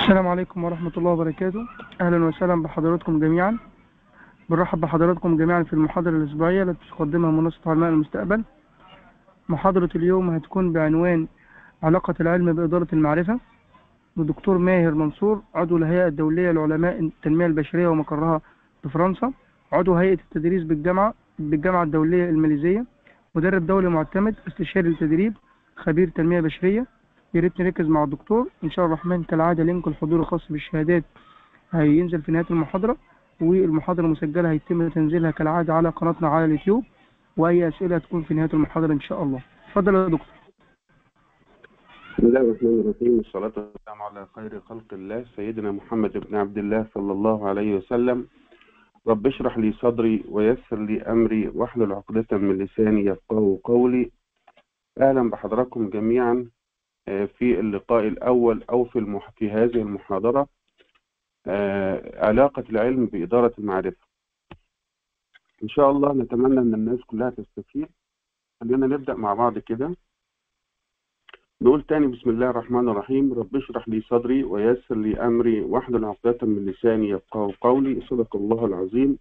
السلام عليكم ورحمة الله وبركاته أهلا وسهلا بحضراتكم جميعا بنرحب بحضراتكم جميعا في المحاضرة الأسبوعية التي تقدمها منصة علماء المستقبل محاضرة اليوم هتكون بعنوان علاقة العلم بإدارة المعرفة لدكتور ماهر منصور عضو الهيئة الدولية لعلماء التنمية البشرية ومقرها بفرنسا عضو هيئة التدريس بالجامعة بالجامعة الدولية الماليزية مدرب دولي معتمد استشاري التدريب خبير تنمية بشرية يا ريت نركز مع الدكتور ان شاء الله الرحمن كالعاده لينك الحضور الخاص بالشهادات هينزل في نهايه المحاضره والمحاضره المسجله هيتم تنزيلها كالعاده على قناتنا على اليوتيوب واي اسئله هتكون في نهايه المحاضره ان شاء الله اتفضل يا دكتور بسم الله الرحمن الرحيم والصلاة والسلام على خير خلق الله سيدنا محمد بن عبد الله صلى الله عليه وسلم رب اشرح لي صدري ويسر لي أمري واحلل عقدة من لساني يفقه قولي أهلا بحضراتكم جميعا في اللقاء الأول أو في, المح... في هذه المحاضرة آه، علاقة العلم بإدارة المعرفة إن شاء الله نتمنى أن الناس كلها تستفيد خلينا نبدأ مع بعض كده نقول تاني بسم الله الرحمن الرحيم رب اشرح لي صدري ويسر لي أمري واحلل عقدة من لساني يفقه قولي صدق الله العظيم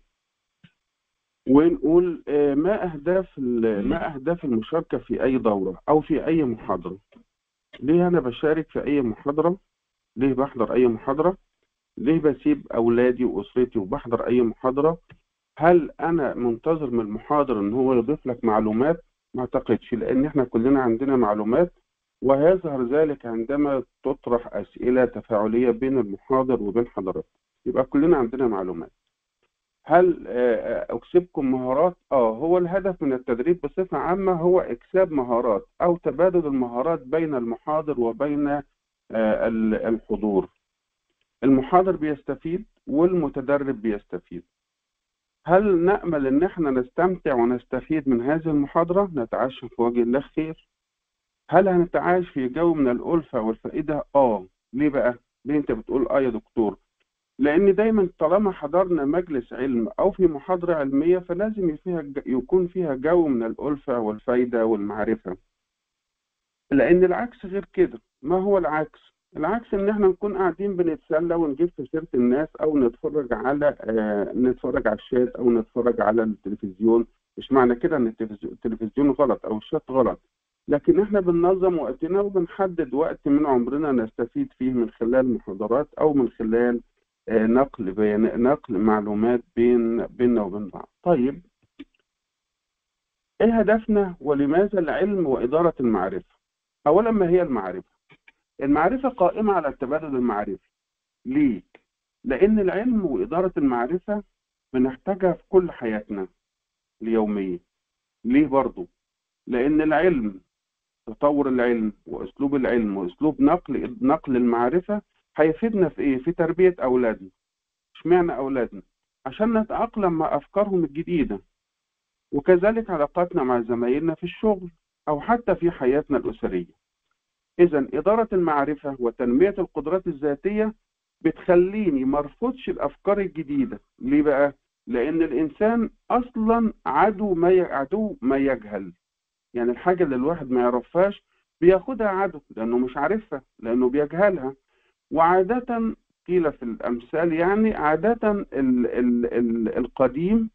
ونقول آه، ما أهداف ما أهداف المشاركة في أي دورة أو في أي محاضرة ليه أنا بشارك في أي محاضرة ليه بحضر أي محاضرة ليه بسيب أولادي وأسرتي وبحضر أي محاضرة هل أنا منتظر من المحاضر إن هو يضيف لك معلومات ما أعتقدش لأن إحنا كلنا عندنا معلومات ويظهر ذلك عندما تطرح أسئلة تفاعلية بين المحاضر وبين حضرتك يبقى كلنا عندنا معلومات هل أكسبكم مهارات؟ آه هو الهدف من التدريب بصفة عامة هو إكساب مهارات أو تبادل المهارات بين المحاضر وبين الحضور المحاضر بيستفيد والمتدرب بيستفيد هل نأمل إن احنا نستمتع ونستفيد من هذه المحاضرة؟ نتعاش في وجه الله خير هل هنتعايش في جو من الألفة والفائدة؟ آه ليه بقى؟ ليه أنت بتقول آه يا دكتور؟ لأن دايما طالما حضرنا مجلس علم أو في محاضرة علمية فلازم فيها يكون فيها جو من الألفة والفايدة والمعرفة لأن العكس غير كده ما هو العكس؟ العكس إن إحنا نكون قاعدين بنتسلى ونجيب في سيرة الناس أو نتفرج على آه نتفرج على الشات أو نتفرج على التلفزيون مش معنى كده إن التلفزيون غلط أو الشات غلط لكن احنا بننظم وقتنا وبنحدد وقت من عمرنا نستفيد فيه من خلال محاضرات او من خلال نقل بيان نقل معلومات بين بيننا وبين بعض طيب ايه هدفنا ولماذا العلم وإدارة المعرفة اولا ما هي المعرفة المعرفة قائمة على التبادل المعرفي ليه لان العلم وإدارة المعرفة بنحتاجها في كل حياتنا اليومية ليه برضو لان العلم تطور العلم واسلوب العلم واسلوب نقل نقل المعرفه هيفيدنا في ايه في تربيه اولادنا اشمعنى اولادنا عشان نتاقلم مع افكارهم الجديده وكذلك علاقاتنا مع زمايلنا في الشغل او حتى في حياتنا الاسريه اذا اداره المعرفه وتنميه القدرات الذاتيه بتخليني مرفضش الافكار الجديده ليه بقى لان الانسان اصلا عدو ما عدو ما يجهل يعني الحاجة اللي الواحد ما يعرفهاش بياخدها عدو لأنه مش عارفها لأنه بيجهلها وعادة قيل في الأمثال يعني عادة ال ال ال القديم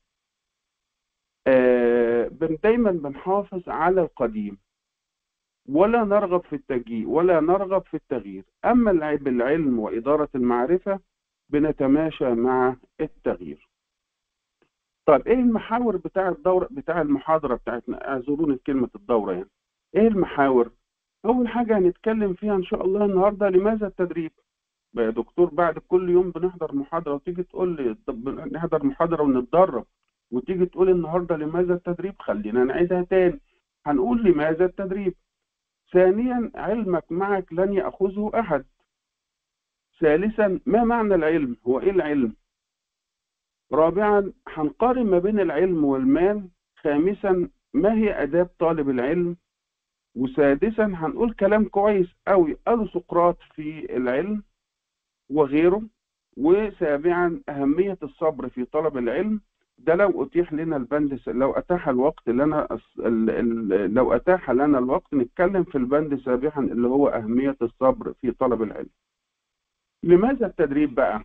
آه دايما بنحافظ على القديم ولا نرغب في التجيء ولا نرغب في التغيير أما بالعلم وإدارة المعرفة بنتماشى مع التغيير طيب ايه المحاور بتاع الدورة بتاع المحاضرة بتاعتنا اعذروني كلمة الدورة يعني ايه المحاور اول حاجة هنتكلم فيها ان شاء الله النهاردة لماذا التدريب يا دكتور بعد كل يوم بنحضر محاضرة وتيجي تقول لي طب نحضر محاضرة ونتدرب وتيجي تقول النهاردة لماذا التدريب خلينا نعيدها تاني هنقول لماذا التدريب ثانيا علمك معك لن يأخذه أحد ثالثا ما معنى العلم هو ايه العلم رابعا هنقارن ما بين العلم والمال خامسا ما هي آداب طالب العلم وسادسا هنقول كلام كويس قوي قاله سقراط في العلم وغيره وسابعا أهمية الصبر في طلب العلم ده لو أتيح لنا البند لو أتاح الوقت لنا لو أتاح لنا الوقت نتكلم في البند سابعا اللي هو أهمية الصبر في طلب العلم لماذا التدريب بقى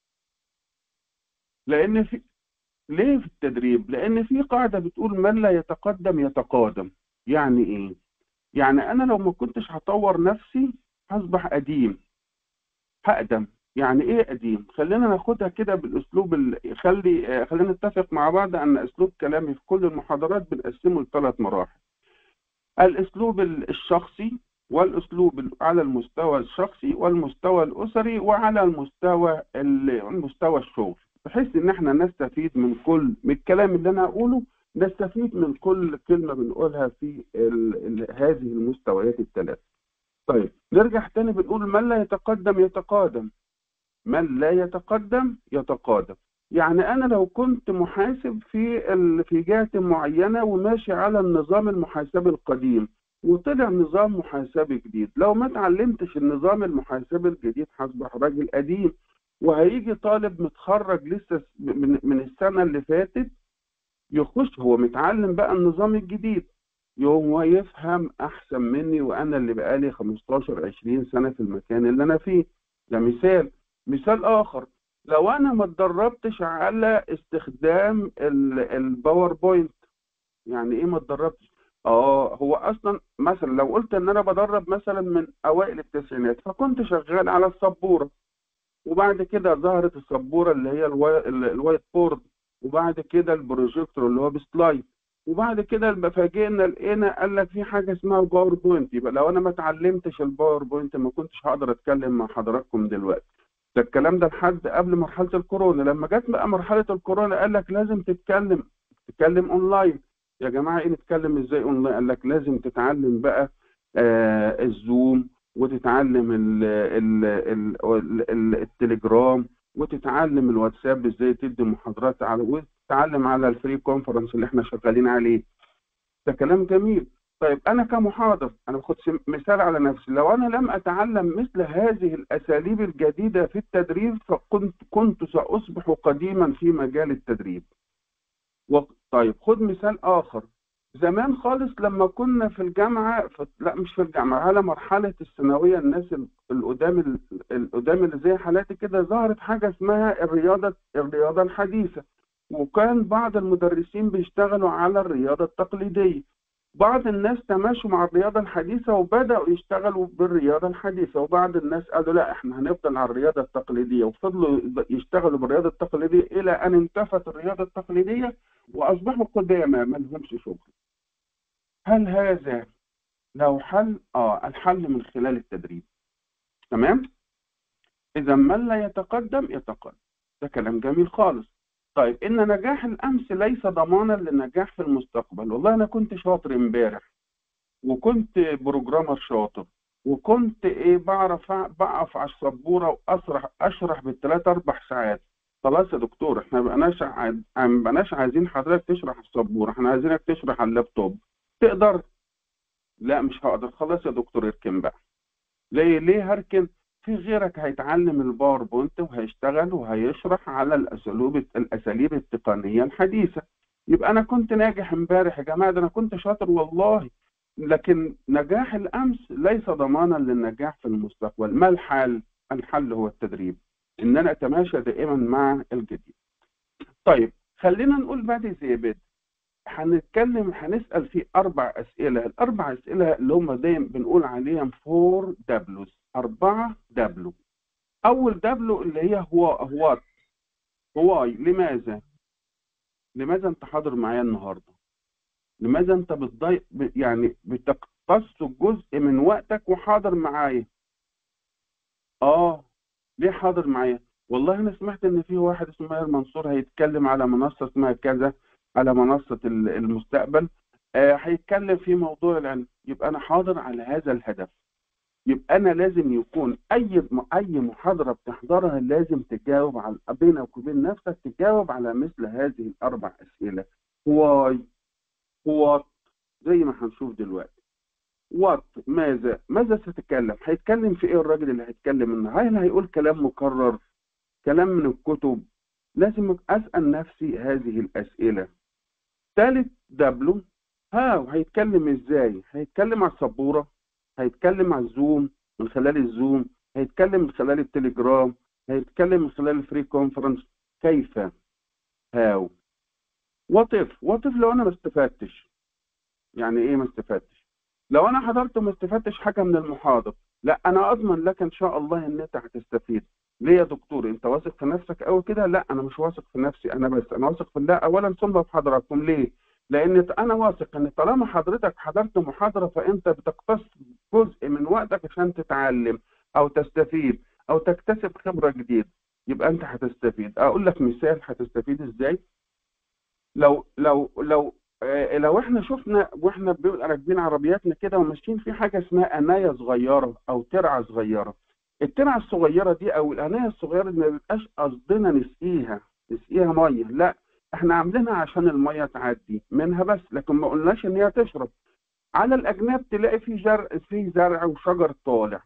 لان في ليه في التدريب لان في قاعده بتقول من لا يتقدم يتقادم يعني ايه يعني انا لو ما كنتش هطور نفسي هصبح قديم هقدم يعني ايه قديم خلينا ناخدها كده بالاسلوب ال... خلي آه، خلينا نتفق مع بعض ان اسلوب كلامي في كل المحاضرات بنقسمه لثلاث مراحل الاسلوب ال- الشخصي والاسلوب ال- على المستوى الشخصي والمستوى الاسري وعلى المستوى ال- مستوى الشغل بحيث ان احنا نستفيد من كل من الكلام اللي انا اقوله نستفيد من كل كلمه بنقولها في ال... ال... هذه المستويات الثلاث طيب نرجع تاني بنقول من لا يتقدم يتقادم من لا يتقدم يتقادم يعني انا لو كنت محاسب في ال... في جهه معينه وماشي على النظام المحاسبي القديم وطلع نظام محاسبي جديد لو ما اتعلمتش النظام المحاسبي الجديد هصبح راجل قديم وهيجي طالب متخرج لسه س- من, من السنه اللي فاتت يخش هو متعلم بقى النظام الجديد يوم هو يفهم احسن مني وانا اللي بقالي 15 20 سنه في المكان اللي انا فيه ده مثال مثال اخر لو انا ما اتدربتش على استخدام ال- الباوربوينت يعني ايه ما اتدربتش اه هو اصلا مثلا لو قلت ان انا بدرب مثلا من اوائل التسعينات فكنت شغال على السبوره وبعد كده ظهرت السبوره اللي هي الواي- ال- الوايت بورد وبعد كده البروجيكتور اللي هو بسلايد وبعد كده فاجئنا لقينا قال لك في حاجه اسمها الباوربوينت يبقى لو انا ما اتعلمتش الباوربوينت ما كنتش هقدر اتكلم مع حضراتكم دلوقتي ده الكلام ده لحد قبل مرحله الكورونا لما جت بقى مرحله الكورونا قال لك لازم تتكلم تتكلم اونلاين يا جماعه ايه نتكلم ازاي اونلاين قال لك لازم تتعلم بقى آه الزوم وتتعلم ال ال ال ال ال التليجرام وتتعلم الواتساب ازاي تدي محاضرات على وتتعلم على الفري كونفرنس اللي احنا شغالين عليه ده كلام جميل طيب انا كمحاضر انا باخد سم- مثال على نفسي لو انا لم اتعلم مثل هذه الاساليب الجديده في التدريب فكنت كنت ساصبح قديما في مجال التدريب و... طيب خد مثال اخر زمان خالص لما كنا في الجامعه في... لا مش في الجامعه على مرحله الثانويه الناس ال- القدام ال- القدام اللي زي حالاتي كده ظهرت حاجه اسمها الرياضه الرياضه الحديثه وكان بعض المدرسين بيشتغلوا على الرياضه التقليديه بعض الناس تماشوا مع الرياضة الحديثة وبدأوا يشتغلوا بالرياضة الحديثة وبعض الناس قالوا لا احنا هنفضل على الرياضة التقليدية وفضلوا يشتغلوا بالرياضة التقليدية إلى أن انتفت الرياضة التقليدية وأصبحوا قدامى ما لهمش شغل هل هذا له حل؟ آه الحل من خلال التدريب تمام؟ إذا من لا يتقدم يتقدم ده كلام جميل خالص طيب إن نجاح الأمس ليس ضمانا للنجاح في المستقبل والله أنا كنت شاطر امبارح وكنت بروجرامر شاطر وكنت ايه بعرف أع- بقف على السبوره واشرح اشرح بالثلاث اربع ساعات خلاص يا دكتور احنا ما بقناش عايز- ما بقناش عايزين حضرتك تشرح على السبوره احنا عايزينك تشرح على اللابتوب تقدر لا مش هقدر خلاص يا دكتور اركن بقى ليه ليه هركن في غيرك هيتعلم الباوربوينت وهيشتغل وهيشرح على الاساليب الاساليب التقنيه الحديثه يبقى انا كنت ناجح امبارح يا جماعه ده انا كنت شاطر والله لكن نجاح الامس ليس ضمانا للنجاح في المستقبل ما الحل الحل هو التدريب ان انا اتماشى دائما مع الجديد طيب خلينا نقول بعد زي بيت هنتكلم هنسال في اربع اسئله الاربع اسئله اللي هم دايما بنقول عليهم فور دبلوز اربعه دبلو اول دبلو اللي هي هو هو هواي لماذا لماذا انت حاضر معايا النهارده لماذا انت بتضيع ب- يعني بتقتص جزء من وقتك وحاضر معايا اه ليه حاضر معايا والله انا سمعت ان في واحد اسمه ماهر منصور هيتكلم على منصه اسمها كذا على منصه ال- المستقبل آه هيتكلم في موضوع العلم يبقى انا حاضر على هذا الهدف يبقى انا لازم يكون اي اي محاضره بتحضرها لازم تجاوب على بينك وبين نفسك تجاوب على مثل هذه الاربع اسئله واي وات زي ما هنشوف دلوقتي وات ماذا ماذا ستتكلم هيتكلم في ايه الراجل اللي هيتكلم النهارده هل هيقول كلام مكرر كلام من الكتب لازم اسال نفسي هذه الاسئله ثالث دبلو ها هيتكلم ازاي هيتكلم على السبوره هيتكلم على الزوم من خلال الزوم هيتكلم من خلال التليجرام هيتكلم من خلال الفري كونفرنس كيف هاو وطف وطف لو انا ما استفدتش يعني ايه ما استفدتش لو انا حضرت وما استفدتش حاجه من المحاضر لا انا اضمن لك ان شاء الله ان انت هتستفيد ليه يا دكتور انت واثق في نفسك قوي كده لا انا مش واثق في نفسي انا بس انا واثق في الله اولا ثم في حضراتكم ليه لان انا واثق ان طالما حضرتك حضرت محاضره فانت بتقتص جزء من وقتك عشان تتعلم او تستفيد او تكتسب خبره جديده يبقى انت هتستفيد اقول لك مثال هتستفيد ازاي لو لو لو آه لو احنا شفنا واحنا بنبقى راكبين عربياتنا كده وماشيين في حاجه اسمها قنايه صغيره او ترعه صغيره الترعه الصغيره دي او القنايه الصغيره دي ما بيبقاش قصدنا نسقيها نسقيها ميه لا احنا عاملينها عشان الميه تعدي منها بس لكن ما قلناش ان هي تشرب على الاجناب تلاقي في زرع في زرع وشجر طالع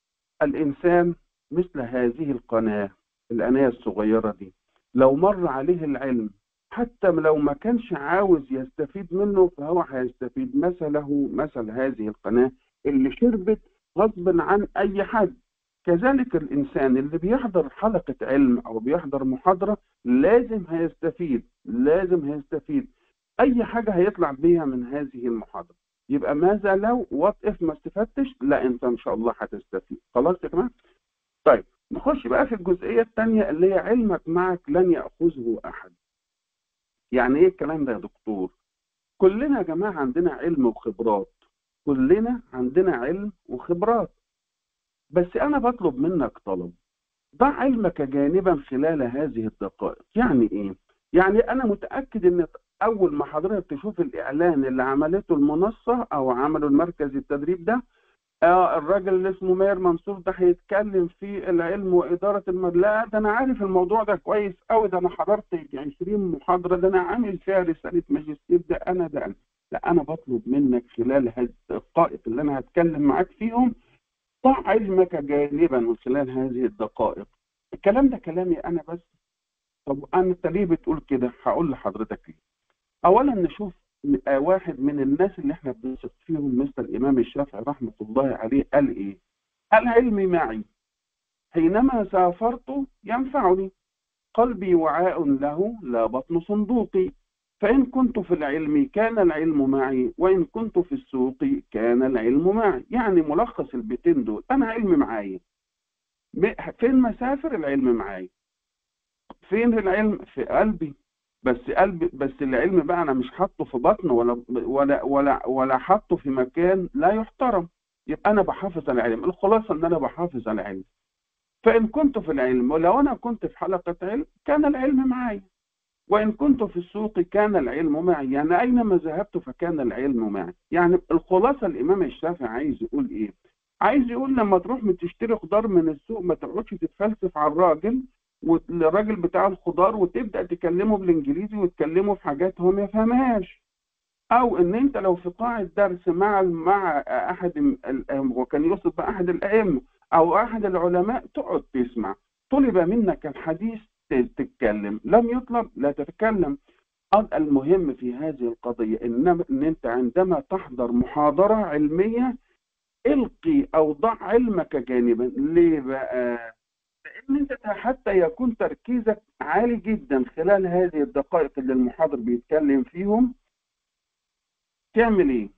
الانسان مثل هذه القناه القناه الصغيره دي لو مر عليه العلم حتى لو ما كانش عاوز يستفيد منه فهو هيستفيد مثله مثل هذه القناه اللي شربت غصب عن اي حد كذلك الإنسان اللي بيحضر حلقة علم أو بيحضر محاضرة لازم هيستفيد لازم هيستفيد أي حاجة هيطلع بيها من هذه المحاضرة يبقى ماذا لو وات اف ما استفدتش لا أنت إن شاء الله هتستفيد خلاص يا جماعة طيب نخش بقى في الجزئية الثانية اللي هي علمك معك لن يأخذه أحد يعني إيه الكلام ده يا دكتور كلنا يا جماعة عندنا علم وخبرات كلنا عندنا علم وخبرات بس أنا بطلب منك طلب ضع علمك جانبا خلال هذه الدقائق يعني إيه؟ يعني أنا متأكد إن أول ما حضرتك تشوف الإعلان اللي عملته المنصة أو عملوا المركز التدريب ده آه الراجل اللي اسمه ماهر منصور ده هيتكلم في العلم وإدارة المد لا ده أنا عارف الموضوع ده كويس أوي ده أنا حضرت 20 محاضرة ده أنا عامل فيها رسالة ماجستير ده أنا ده أنا لا أنا بطلب منك خلال هذه الدقائق اللي أنا هتكلم معاك فيهم ضع علمك جانبا من خلال هذه الدقائق الكلام ده كلامي انا بس طب انت ليه بتقول كده هقول لحضرتك ليه اولا نشوف واحد من الناس اللي احنا بنثق فيهم مثل الامام الشافعي رحمه الله عليه قال ايه العلم معي حينما سافرت ينفعني قلبي وعاء له لا بطن صندوقي فإن كنت في العلم كان العلم معي وإن كنت في السوق كان العلم معي يعني ملخص البيتين دول أنا علم معايا فين مسافر العلم معايا فين العلم في قلبي بس قلبي بس العلم بقى أنا مش حاطه في بطن ولا ولا ولا ولا حاطه في مكان لا يحترم يبقى أنا بحافظ على العلم الخلاصة إن أنا بحافظ على العلم فإن كنت في العلم ولو أنا كنت في حلقة علم كان العلم معي وإن كنت في السوق كان العلم معي يعني أينما ذهبت فكان العلم معي يعني الخلاصة الإمام الشافعي عايز يقول إيه عايز يقول لما تروح تشتري خضار من السوق ما تقعدش تتفلسف على الراجل والراجل بتاع الخضار وتبدأ تكلمه بالإنجليزي وتكلمه في حاجات هو ما يفهمهاش أو إن أنت لو في قاعة درس مع مع أحد وكان يقصد بأحد الأئمة أو أحد العلماء تقعد تسمع طلب منك الحديث تتكلم لم يطلب لا تتكلم المهم في هذه القضية إن, إن أنت عندما تحضر محاضرة علمية القي أو ضع علمك جانبا ليه بقى؟ لأن أنت حتى يكون تركيزك عالي جدا خلال هذه الدقائق اللي المحاضر بيتكلم فيهم تعمل إيه؟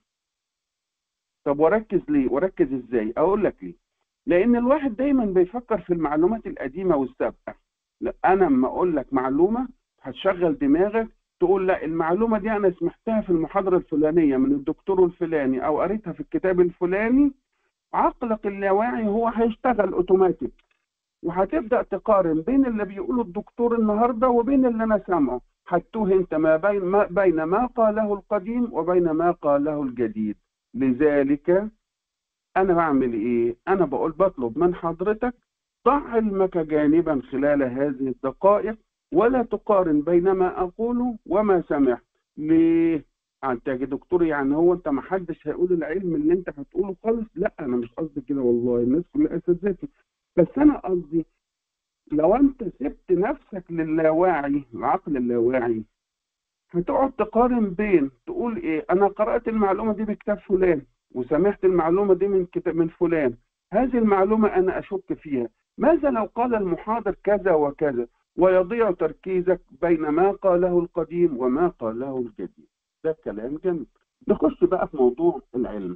طب وركز ليه؟ وركز إزاي؟ أقول لك ليه؟ لأن الواحد دايما بيفكر في المعلومات القديمة والسابقة لا انا اما اقول لك معلومه هتشغل دماغك تقول لا المعلومه دي انا سمعتها في المحاضره الفلانيه من الدكتور الفلاني او قريتها في الكتاب الفلاني عقلك اللاواعي هو هيشتغل اوتوماتيك وهتبدا تقارن بين اللي بيقوله الدكتور النهارده وبين اللي انا سامعه هتوه انت ما بين ما بين ما قاله القديم وبين ما قاله الجديد لذلك انا بعمل ايه انا بقول بطلب من حضرتك ضع علمك جانبا خلال هذه الدقائق ولا تقارن بين ما أقوله وما سمعت ليه؟ أنت يا دكتور يعني هو أنت ما حدش هيقول العلم اللي أنت هتقوله خالص؟ لا أنا مش قصدي كده والله الناس كلها أساتذتي بس أنا قصدي لو أنت سبت نفسك للاواعي العقل اللاواعي هتقعد تقارن بين تقول إيه أنا قرأت المعلومة دي بكتاب فلان وسمعت المعلومة دي من كتاب من فلان هذه المعلومة أنا أشك فيها ماذا لو قال المحاضر كذا وكذا ويضيع تركيزك بين ما قاله القديم وما قاله الجديد ده كلام جميل نخش بقى في موضوع العلم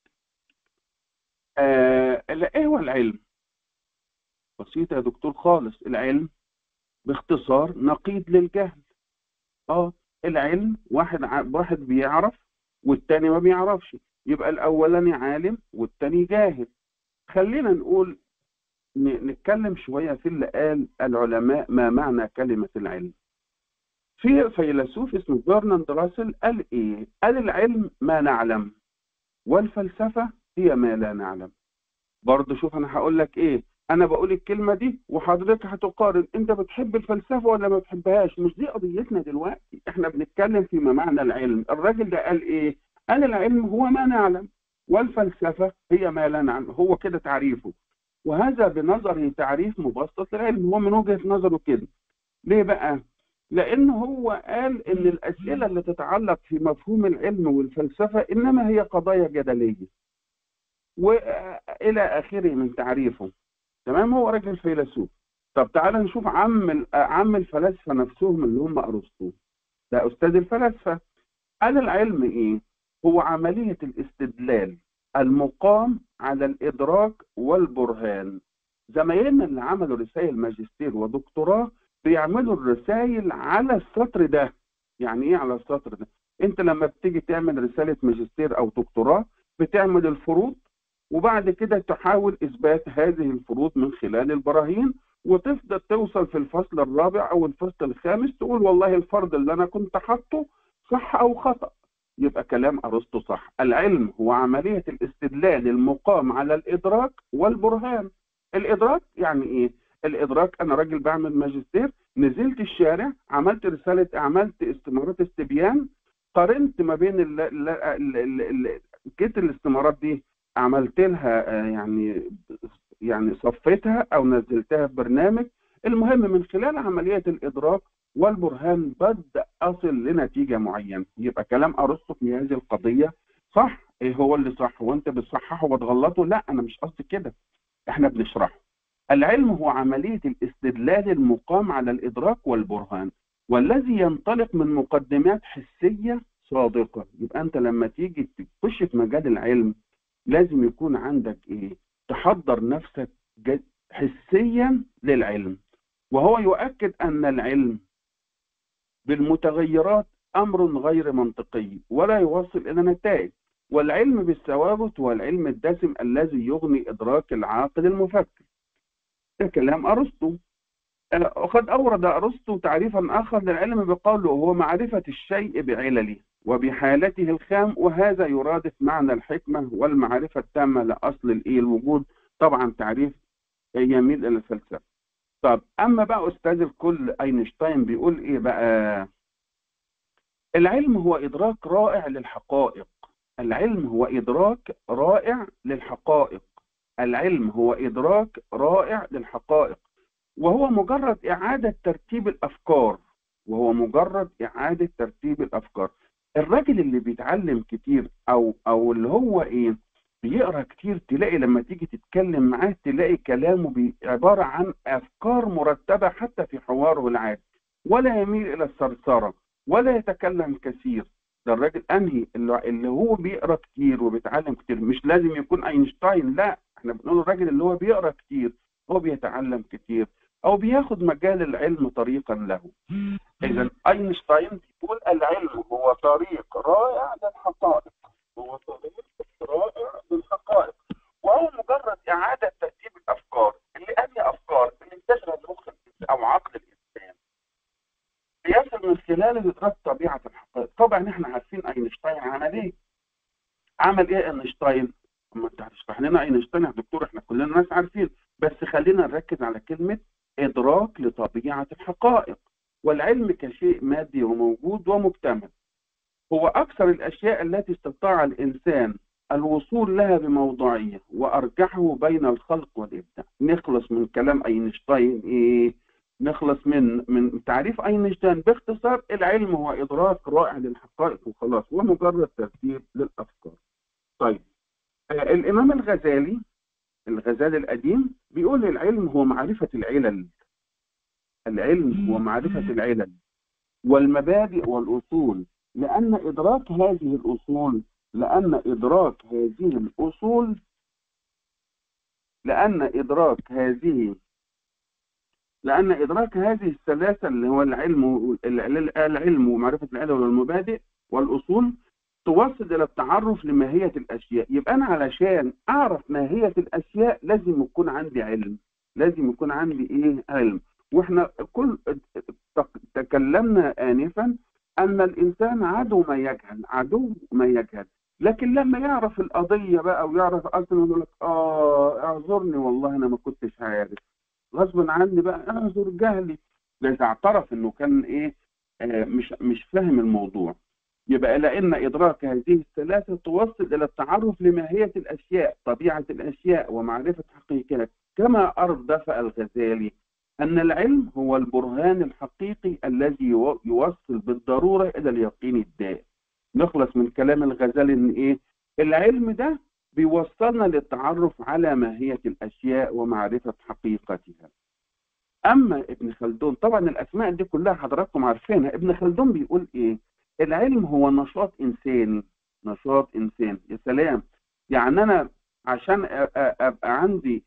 آه ايه هو العلم بسيط يا دكتور خالص العلم باختصار نقيض للجهل اه العلم واحد ع... واحد بيعرف والتاني ما بيعرفش يبقى الاولاني عالم والتاني جاهل خلينا نقول ن... نتكلم شويه في اللي قال العلماء ما معنى كلمه العلم في فيلسوف اسمه برناند راسل قال ايه قال العلم ما نعلم والفلسفه هي ما لا نعلم برضه شوف انا هقول لك ايه انا بقول الكلمه دي وحضرتك هتقارن انت بتحب الفلسفه ولا ما بتحبهاش مش دي قضيتنا دلوقتي احنا بنتكلم فيما معنى العلم الراجل ده قال ايه قال العلم هو ما نعلم والفلسفه هي ما لا نعلم هو كده تعريفه وهذا بنظره تعريف مبسط للعلم هو من وجهه نظره كده ليه بقى لان هو قال ان الاسئله اللي تتعلق في مفهوم العلم والفلسفه انما هي قضايا جدليه والى اخره من تعريفه تمام هو راجل فيلسوف طب تعالى نشوف عم عم الفلاسفه نفسهم اللي هم ارسطو ده استاذ الفلاسفه قال العلم ايه هو عمليه الاستدلال المقام على الادراك والبرهان زمايلنا اللي عملوا رسائل ماجستير ودكتوراه بيعملوا الرسائل على السطر ده يعني ايه على السطر ده انت لما بتيجي تعمل رساله ماجستير او دكتوراه بتعمل الفروض وبعد كده تحاول إثبات هذه الفروض من خلال البراهين وتفضل توصل في الفصل الرابع أو الفصل الخامس تقول والله الفرض اللي أنا كنت حاطه صح أو خطأ يبقى كلام أرسطو صح العلم هو عملية الاستدلال المقام على الإدراك والبرهان الإدراك يعني إيه؟ الإدراك أنا راجل بعمل ماجستير نزلت الشارع عملت رسالة عملت استمارات استبيان قارنت ما بين ال ال ال ال جيت الاستمارات دي عملت لها يعني يعني صفيتها او نزلتها في برنامج المهم من خلال عمليه الادراك والبرهان ببدا اصل لنتيجه معينه يبقى كلام ارسطو في هذه القضيه صح ايه هو اللي صح وانت بتصححه وتغلطه لا انا مش قصدي كده احنا بنشرحه العلم هو عمليه الاستدلال المقام على الادراك والبرهان والذي ينطلق من مقدمات حسيه صادقه يبقى انت لما تيجي تخش في مجال العلم لازم يكون عندك ايه تحضر نفسك حسيا للعلم وهو يؤكد ان العلم بالمتغيرات امر غير منطقي ولا يوصل الى نتائج والعلم بالثوابت هو العلم الدسم الذي يغني ادراك العاقل المفكر ده كلام ارسطو وقد اورد ارسطو تعريفا اخر للعلم بقوله هو معرفه الشيء بعلله وبحالته الخام وهذا يرادف معنى الحكمة والمعرفة التامة لأصل الإيه الوجود طبعا تعريف يميل إلى الفلسفة طب أما بقى أستاذ الكل أينشتاين بيقول إيه بقى العلم هو إدراك رائع للحقائق العلم هو إدراك رائع للحقائق العلم هو إدراك رائع للحقائق وهو مجرد إعادة ترتيب الأفكار وهو مجرد إعادة ترتيب الأفكار الراجل اللي بيتعلم كتير او او اللي هو ايه بيقرا كتير تلاقي لما تيجي تتكلم معاه تلاقي كلامه عباره عن افكار مرتبه حتى في حواره العادي ولا يميل الى الثرثره ولا يتكلم كثير ده الراجل انهي اللي هو بيقرا كتير وبيتعلم كتير مش لازم يكون اينشتاين لا احنا بنقول الراجل اللي هو بيقرا كتير هو بيتعلم كتير او بياخد مجال العلم طريقا له اذا اينشتاين بيقول العلم هو طريق رائع للحقائق هو طريق رائع للحقائق وهو مجرد اعاده ترتيب الافكار اللي انهي افكار اللي انتشرت مخ او عقل الانسان بيصل من خلال ادراك طبيعه الحقائق طبعا احنا عارفين اينشتاين عمل ايه عمل ايه اينشتاين اما انت هتشرح لنا اينشتاين يا دكتور احنا كلنا ناس عارفين بس خلينا نركز على كلمه ادراك لطبيعه الحقائق والعلم كشيء مادي وموجود ومكتمل هو أكثر الأشياء التي استطاع الإنسان الوصول لها بموضوعية وأرجحه بين الخلق والإبداع نخلص من كلام أينشتاين إيه نخلص من من تعريف أينشتاين باختصار العلم هو إدراك رائع للحقائق وخلاص ومجرد ترتيب للأفكار طيب آه الإمام الغزالي الغزالي القديم بيقول العلم هو معرفة العلل العلم هو معرفة العلل والمبادئ والأصول لأن إدراك هذه الأصول لأن إدراك هذه الأصول لأن إدراك هذه لأن إدراك هذه الثلاثة اللي هو العلم العلم ومعرفة العلل والمبادئ والأصول توصل إلى التعرف لماهية الأشياء يبقى أنا علشان أعرف ماهية الأشياء لازم يكون عندي علم لازم يكون عندي إيه علم وإحنا كل تكلمنا آنفا أن الإنسان عدو ما يجهل عدو ما يجهل لكن لما يعرف القضية بقى ويعرف أصلا يقول لك آه اعذرني والله أنا ما كنتش عارف غصب عني بقى اعذر جهلي إذا اعترف إنه كان إيه آه مش مش فاهم الموضوع يبقى لأن إدراك هذه الثلاثة توصل إلى التعرف لماهية الأشياء طبيعة الأشياء ومعرفة حقيقتها كما أردف الغزالي أن العلم هو البرهان الحقيقي الذي يوصل بالضرورة إلى اليقين الدائم نخلص من كلام الغزالي إن إيه العلم ده بيوصلنا للتعرف على ماهية الأشياء ومعرفة حقيقتها أما ابن خلدون طبعا الأسماء دي كلها حضراتكم عارفينها ابن خلدون بيقول إيه العلم هو نشاط إنساني نشاط إنساني يا سلام يعني أنا عشان أبقى عندي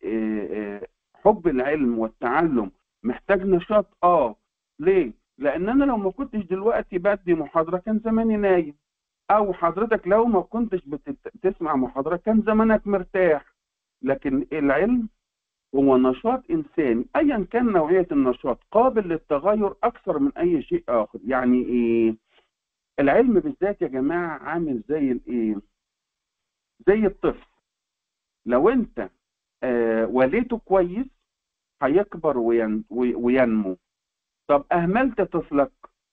حب العلم والتعلم محتاج نشاط آه ليه؟ لأن أنا لو ما كنتش دلوقتي بدي محاضرة كان زماني نايم أو حضرتك لو ما كنتش بتسمع محاضرة كان زمانك مرتاح لكن العلم هو نشاط إنساني أيا كان نوعية النشاط قابل للتغير أكثر من أي شيء آخر يعني إيه؟ العلم بالذات يا جماعة عامل زي الايه زي الطفل لو انت آه وليته كويس هيكبر وين وينمو طب اهملت طفلك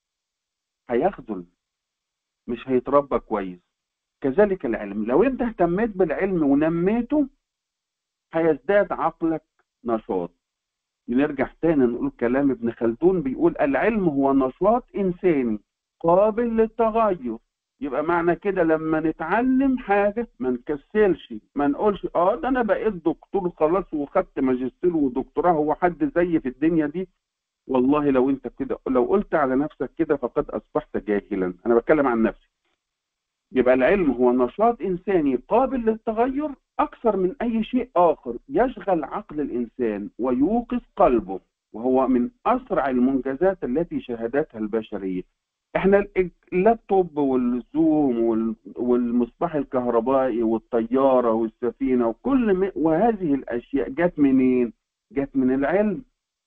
هيخذل مش هيتربى كويس كذلك العلم لو انت اهتميت بالعلم ونميته هيزداد عقلك نشاط نرجع تاني نقول كلام ابن خلدون بيقول العلم هو نشاط انساني قابل للتغير يبقى معنى كده لما نتعلم حاجة ما نكسلش ما نقولش اه ده انا بقيت دكتور خلاص وخدت ماجستير ودكتوراه هو حد زي في الدنيا دي والله لو انت كده لو قلت على نفسك كده فقد اصبحت جاهلا انا بتكلم عن نفسي يبقى العلم هو نشاط انساني قابل للتغير اكثر من اي شيء اخر يشغل عقل الانسان ويوقظ قلبه وهو من اسرع المنجزات التي شهدتها البشريه احنا اللابتوب والزوم والمصباح الكهربائي والطياره والسفينه وكل م... وهذه الاشياء جت منين جت من العلم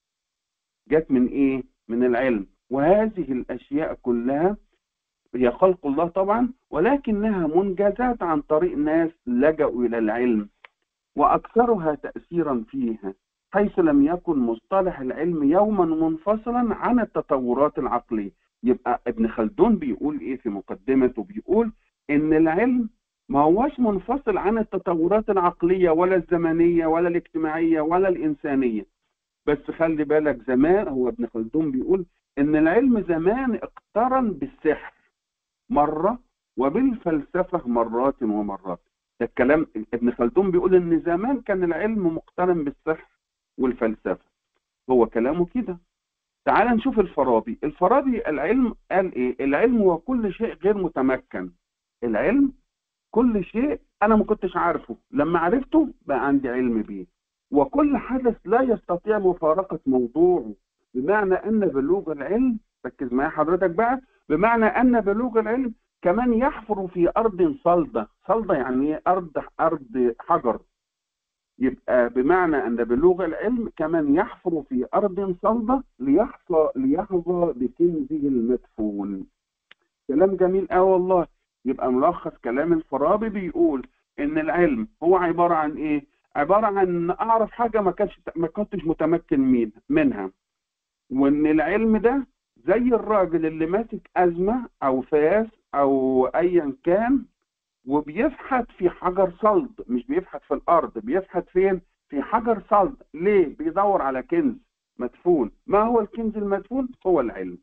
جت من ايه من العلم وهذه الاشياء كلها هي خلق الله طبعا ولكنها منجزات عن طريق ناس لجأوا الى العلم واكثرها تاثيرا فيها حيث لم يكن مصطلح العلم يوما منفصلا عن التطورات العقليه يبقى ابن خلدون بيقول ايه في مقدمته بيقول ان العلم ما هوش منفصل عن التطورات العقلية ولا الزمنية ولا الاجتماعية ولا الإنسانية بس خلي بالك زمان هو ابن خلدون بيقول ان العلم زمان اقترن بالسحر مرة وبالفلسفة مرات ومرات ده الكلام ابن خلدون بيقول ان زمان كان العلم مقترن بالسحر والفلسفة هو كلامه كده تعال نشوف الفارابي الفارابي العلم قال ايه العلم هو كل شيء غير متمكن العلم كل شيء انا ما كنتش عارفه لما عرفته بقى عندي علم بيه وكل حدث لا يستطيع مفارقة موضوعه بمعنى ان بلوغ العلم ركز معايا حضرتك بقى بمعنى ان بلوغ العلم كمان يحفر في ارض صلدة صلدة يعني ايه ارض ارض حجر يبقى بمعنى أن بلوغ العلم كمان يحفر في أرض صلبة ليحظى ليحظى بكنزه المدفون كلام جميل أوي والله يبقى ملخص كلام الفارابي بيقول إن العلم هو عبارة عن إيه؟ عبارة عن أعرف حاجة ما كانش ما كنتش متمكن مين منها وإن العلم ده زي الراجل اللي ماسك أزمة أو فاس أو أيا كان وبيفحت في حجر صلد مش بيفحت في الارض بيفحت فين في حجر صلد ليه بيدور على كنز مدفون ما هو الكنز المدفون هو العلم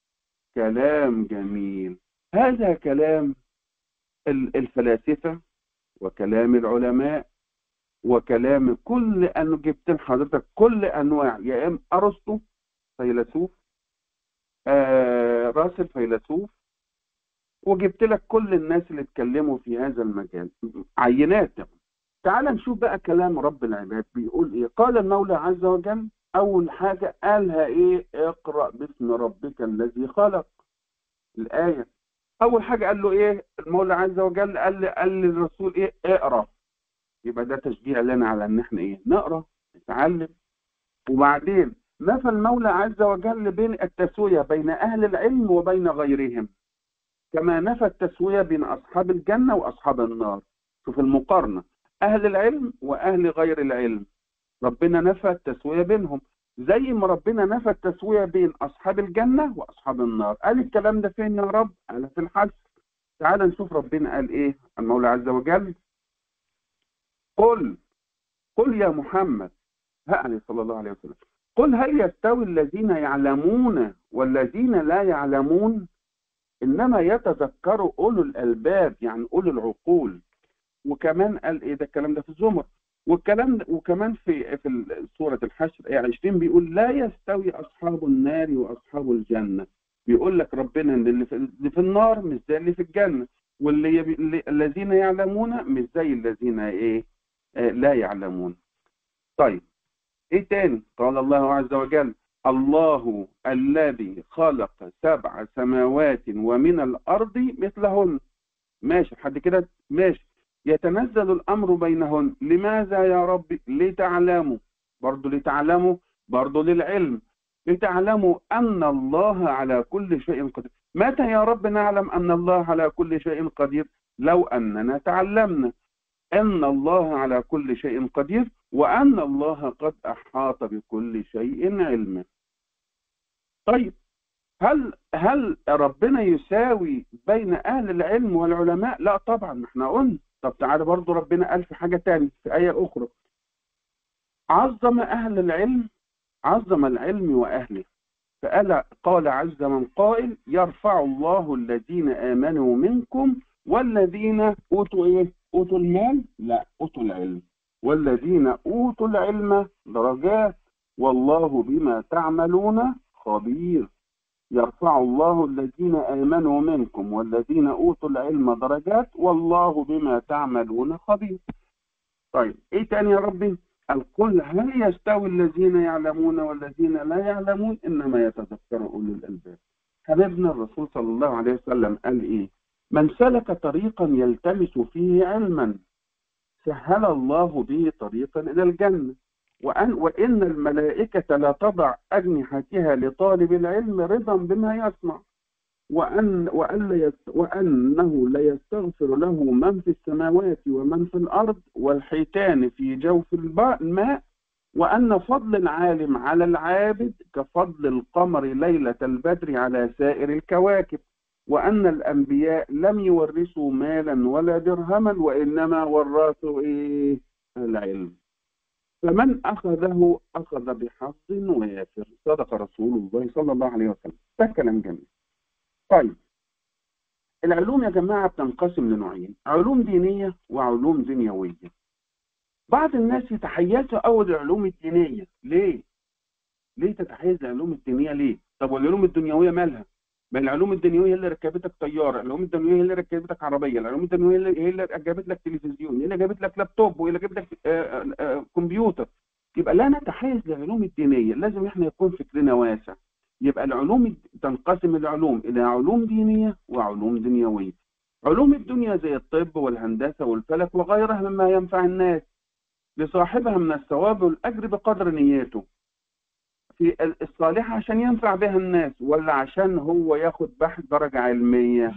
كلام جميل هذا كلام الفلاسفة وكلام العلماء وكلام كل أنه جبت لحضرتك كل أنواع يا إما أرسطو فيلسوف آه راسل فيلسوف وجبت لك كل الناس اللي اتكلموا في هذا المجال عينات تعال نشوف بقى كلام رب العباد بيقول ايه قال المولى عز وجل اول حاجة قالها ايه اقرأ باسم ربك الذي خلق الآية اول حاجة قال له ايه المولى عز وجل قال قال للرسول ايه اقرأ يبقى ده تشجيع لنا على ان احنا ايه نقرأ نتعلم وبعدين نفى المولى عز وجل بين التسوية بين اهل العلم وبين غيرهم كما نفى التسوية بين أصحاب الجنة وأصحاب النار شوف المقارنة أهل العلم وأهل غير العلم ربنا نفى التسوية بينهم زي ما ربنا نفى التسوية بين أصحاب الجنة وأصحاب النار قال الكلام ده فين يا رب؟ قال في الحج تعال نشوف ربنا قال إيه المولى عز وجل قل قل يا محمد ها صلى الله عليه وسلم قل هل يستوي الذين يعلمون والذين لا يعلمون إنما يتذكر أولو الألباب يعني أولو العقول وكمان قال إيه ده الكلام ده في الزمر والكلام ده وكمان في في سورة الحشر آية 20 بيقول لا يستوي أصحاب النار وأصحاب الجنة بيقول لك ربنا إن اللي في, اللي في النار مش زي اللي في الجنة واللي يبي... الذين يعلمون مش زي الذين إيه آه لا يعلمون طيب إيه تاني قال الله عز وجل الله الذي خلق سبع سماوات ومن الأرض مثلهن ماشي حد كده ماشي يتنزل الأمر بينهن لماذا يا رب لتعلموا برضو لتعلموا برضو للعلم لتعلموا أن الله على كل شيء قدير متى يا رب نعلم أن الله على كل شيء قدير لو أننا تعلمنا أن الله على كل شيء قدير وأن الله قد أحاط بكل شيء علما طيب هل هل ربنا يساوي بين أهل العلم والعلماء لا طبعا احنا قلنا طب تعالى برضو ربنا قال في حاجة تانية في آية أخرى عظم أهل العلم عظم العلم وأهله فقال قال عز من قائل يرفع الله الذين آمنوا منكم والذين أوتوا إيه؟ أوتوا المال؟ لا أوتوا العلم والذين أوتوا العلم درجات والله بما تعملون خبير يرفع الله الذين آمنوا منكم والذين أوتوا العلم درجات والله بما تعملون خبير طيب إيه تاني يا ربي القل هل يستوي الذين يعلمون والذين لا يعلمون إنما يتذكر أولو الألباب حبيبنا الرسول صلى الله عليه وسلم قال إيه من سلك طريقا يلتمس فيه علما سهل الله به طريقا إلى الجنة وأن, وإن الملائكة لا تضع أجنحتها لطالب العلم رضا بما يسمع وأن وأن يست وأنه لا يستغفر له من في السماوات ومن في الأرض والحيتان في جوف الماء وأن فضل العالم على العابد كفضل القمر ليلة البدر على سائر الكواكب وأن الأنبياء لم يورثوا مالا ولا درهما وإنما ورثوا إيه العلم فمن أخذه أخذ بحظ وافر صدق رسول الله صلى الله عليه وسلم ده كلام جميل طيب العلوم يا جماعة بتنقسم لنوعين علوم دينية وعلوم دنيوية بعض الناس يتحيزوا أول العلوم الدينية ليه؟ ليه تتحيز العلوم الدينية ليه؟ طب والعلوم الدنيوية مالها؟ ما العلوم الدنيوية هي اللي ركبتك طيارة، العلوم الدنيوية هي اللي ركبتك عربية، العلوم الدنيوية هي اللي جابت لك تلفزيون، هي اللي جابت لك لابتوب وهي اللي جابت لك آآ آآ كمبيوتر. يبقى لا نتحيز للعلوم الدينية، لازم احنا يكون فكرنا واسع. يبقى العلوم تنقسم العلوم إلى علوم دينية وعلوم دنيوية. علوم الدنيا زي الطب والهندسة والفلك وغيرها مما ينفع الناس لصاحبها من الثواب والأجر بقدر نيته. في الصالحة عشان ينفع بها الناس ولا عشان هو ياخد بحث درجة علمية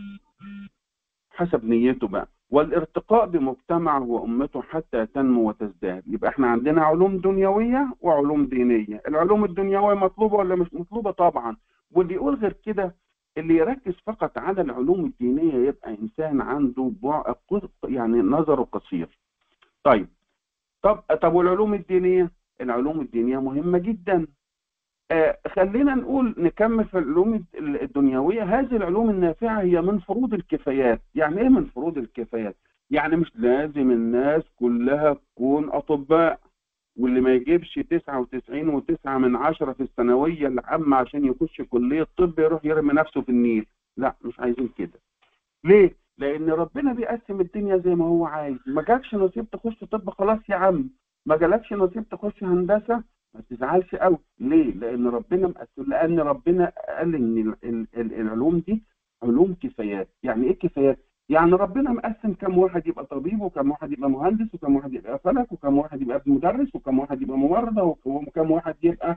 حسب نيته بقى والارتقاء بمجتمعه وأمته حتى تنمو وتزداد يبقى احنا عندنا علوم دنيوية وعلوم دينية العلوم الدنيوية مطلوبة ولا مش مطلوبة طبعا واللي يقول غير كده اللي يركز فقط على العلوم الدينية يبقى إنسان عنده بع... يعني نظره قصير طيب طب طب والعلوم الدينية العلوم الدينية مهمة جدا آه خلينا نقول نكمل في العلوم الدنيوية هذه العلوم النافعة هي من فروض الكفايات يعني ايه من فروض الكفايات يعني مش لازم الناس كلها تكون أطباء واللي ما يجيبش 99 وتسعة من عشرة في الثانوية العامة عشان يخش كلية طب يروح يرمي نفسه في النيل لا مش عايزين كده ليه؟ لأن ربنا بيقسم الدنيا زي ما هو عايز ما جالكش نصيب تخش طب خلاص يا عم ما جالكش نصيب تخش هندسة ما تزعلش قوي ليه؟ لأن ربنا مقسم لأن ربنا قال إن ال- ال- ال- العلوم دي علوم كفايات يعني إيه كفايات؟ يعني ربنا مقسم كم واحد يبقى طبيب وكم واحد يبقى مهندس وكم واحد يبقى فلك وكم واحد يبقى مدرس وكم واحد يبقى ممرضة وكم واحد يبقى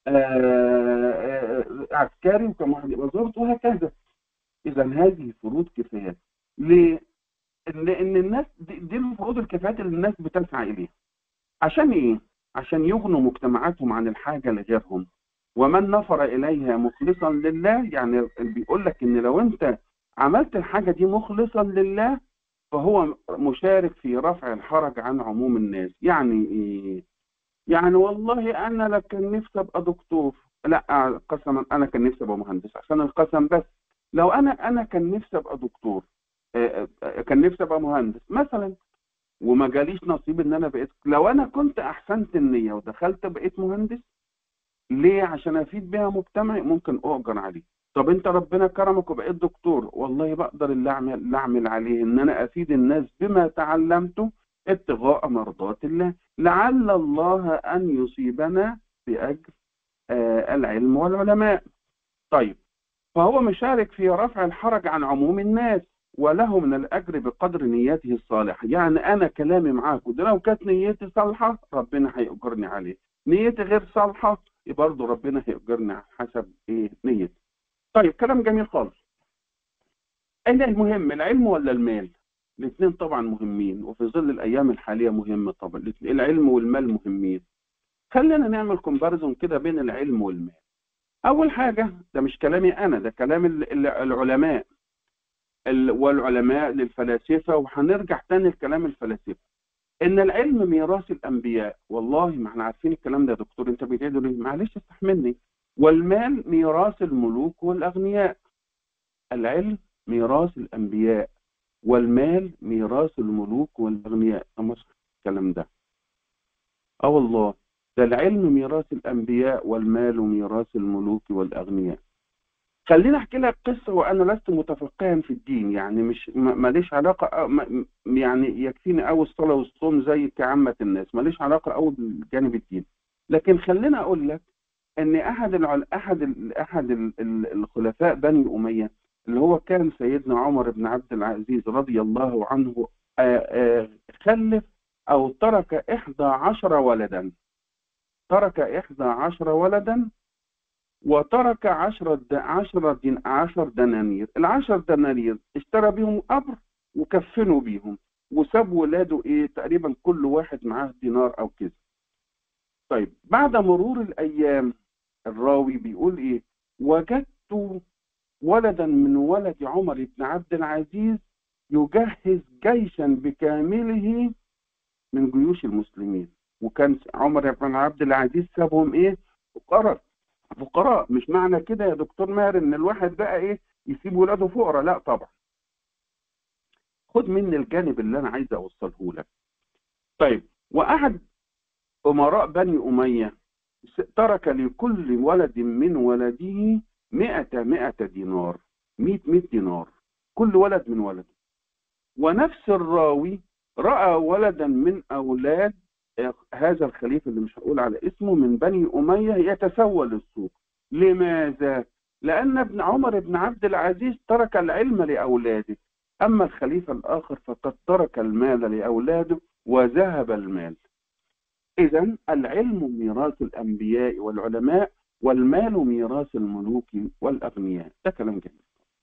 آه، آه، عسكري وكم واحد يبقى ضابط وهكذا إذا هذه فروض كفايات ليه؟ إن إن الناس دي, دي الفروض الكفايات اللي الناس بتسعى إليها عشان إيه؟ عشان يغنوا مجتمعاتهم عن الحاجة لغيرهم ومن نفر إليها مخلصا لله يعني بيقول لك إن لو أنت عملت الحاجة دي مخلصا لله فهو مشارك في رفع الحرج عن عموم الناس يعني إيه؟ يعني والله أنا لا كان نفسي أبقى دكتور لا قسما أنا كان نفسي أبقى مهندس عشان القسم بس لو أنا أنا كان نفسي أبقى دكتور آه، آه، كان نفسي أبقى مهندس مثلا وما جاليش نصيب ان انا بقيت لو انا كنت احسنت النية ودخلت بقيت مهندس ليه عشان افيد بيها مجتمعي ممكن اؤجر عليه طب انت ربنا كرمك وبقيت دكتور والله بقدر اللي اعمل اللي اعمل عليه ان انا افيد الناس بما تعلمته ابتغاء مرضات الله لعل الله ان يصيبنا باجر آه العلم والعلماء طيب فهو مشارك في رفع الحرج عن عموم الناس وله من الأجر بقدر نيته الصالحة يعني أنا كلامي معاك وده لو كانت نيتي صالحة ربنا هيأجرني عليه نيتي غير صالحة برضه ربنا هيأجرني على حسب إيه نيتي طيب كلام جميل خالص أين المهم العلم ولا المال الاثنين طبعا مهمين وفي ظل الأيام الحالية مهم طبعا الاتنين- العلم والمال مهمين خلينا نعمل كومباريزون كده بين العلم والمال أول حاجة ده مش كلامي أنا ده كلام ال- ال- العلماء ال- والعلماء للفلاسفة وهنرجع تاني لكلام الفلاسفة إن العلم ميراث الأنبياء والله ما احنا عارفين الكلام ده يا دكتور أنت بتعيده ليه معلش استحملني والمال ميراث الملوك والأغنياء العلم ميراث الأنبياء والمال ميراث الملوك والأغنياء أما صح الكلام ده اه والله ده العلم ميراث الأنبياء والمال ميراث الملوك والأغنياء خليني احكي لك قصه وانا لست متفقها في الدين يعني مش ما- ماليش علاقه أو- ما- يعني يكفيني قوي الصلاه والصوم زي كعامه الناس ماليش علاقه قوي بالجانب الديني لكن خليني اقول لك ان احد العل... احد ال... احد ال... ال- الخلفاء بني اميه اللي هو كان سيدنا عمر بن عبد العزيز رضي الله عنه آه، آه، خلف او ترك احدى عشر ولدا ترك احدى عشر ولدا وترك عشرة د- عشرة دين عشر دنانير العشر دنانير اشترى بيهم قبر وكفنوا بيهم وساب ولاده ايه تقريبا كل واحد معاه دينار او كذا طيب بعد مرور الايام الراوي بيقول ايه وجدت ولدا من ولد عمر بن عبد العزيز يجهز جيشا بكامله من جيوش المسلمين وكان عمر بن عبد العزيز سابهم ايه فقراء فقراء مش معنى كده يا دكتور ماهر ان الواحد بقى ايه يسيب ولاده فقراء لا طبعا خد مني الجانب اللي انا عايز اوصله لك طيب واحد امراء بني اميه س- ترك لكل ولد من ولده مئة مئة دينار مئة مئة دينار كل ولد من ولده ونفس الراوي رأى ولدا من أولاد هذا الخليفة اللي مش هقول على اسمه من بني أمية يتسول السوق لماذا؟ لأن ابن عمر بن عبد العزيز ترك العلم لأولاده أما الخليفة الآخر فقد ترك المال لأولاده وذهب المال إذا العلم ميراث الأنبياء والعلماء والمال ميراث الملوك والأغنياء ده كلام جميل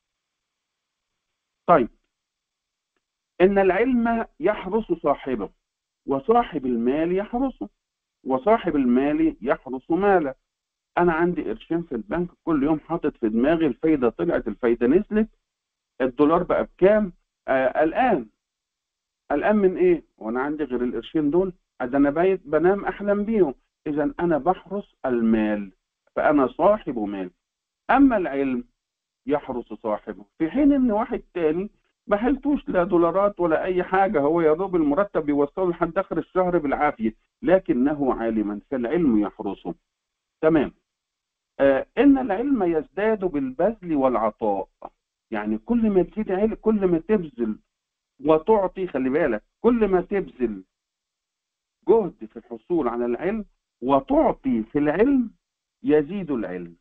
طيب إن العلم يحرس صاحبه وصاحب المال يحرسه وصاحب المال يحرس ماله انا عندي قرشين في البنك كل يوم حاطط في دماغي الفايده طلعت الفايده نزلت الدولار بقى بكام آه الان الان من ايه وانا عندي غير القرشين دول ده انا بايت بنام احلم بيهم اذا انا بحرس المال فانا صاحب مال اما العلم يحرس صاحبه في حين ان واحد تاني ما حلتوش لا دولارات ولا اي حاجه هو يا دوب المرتب يوصله لحد اخر الشهر بالعافيه لكنه عالما فالعلم يحرسه تمام آه ان العلم يزداد بالبذل والعطاء يعني كل ما تزيد علم كل ما تبذل وتعطي خلي بالك كل ما تبذل جهد في الحصول على العلم وتعطي في العلم يزيد العلم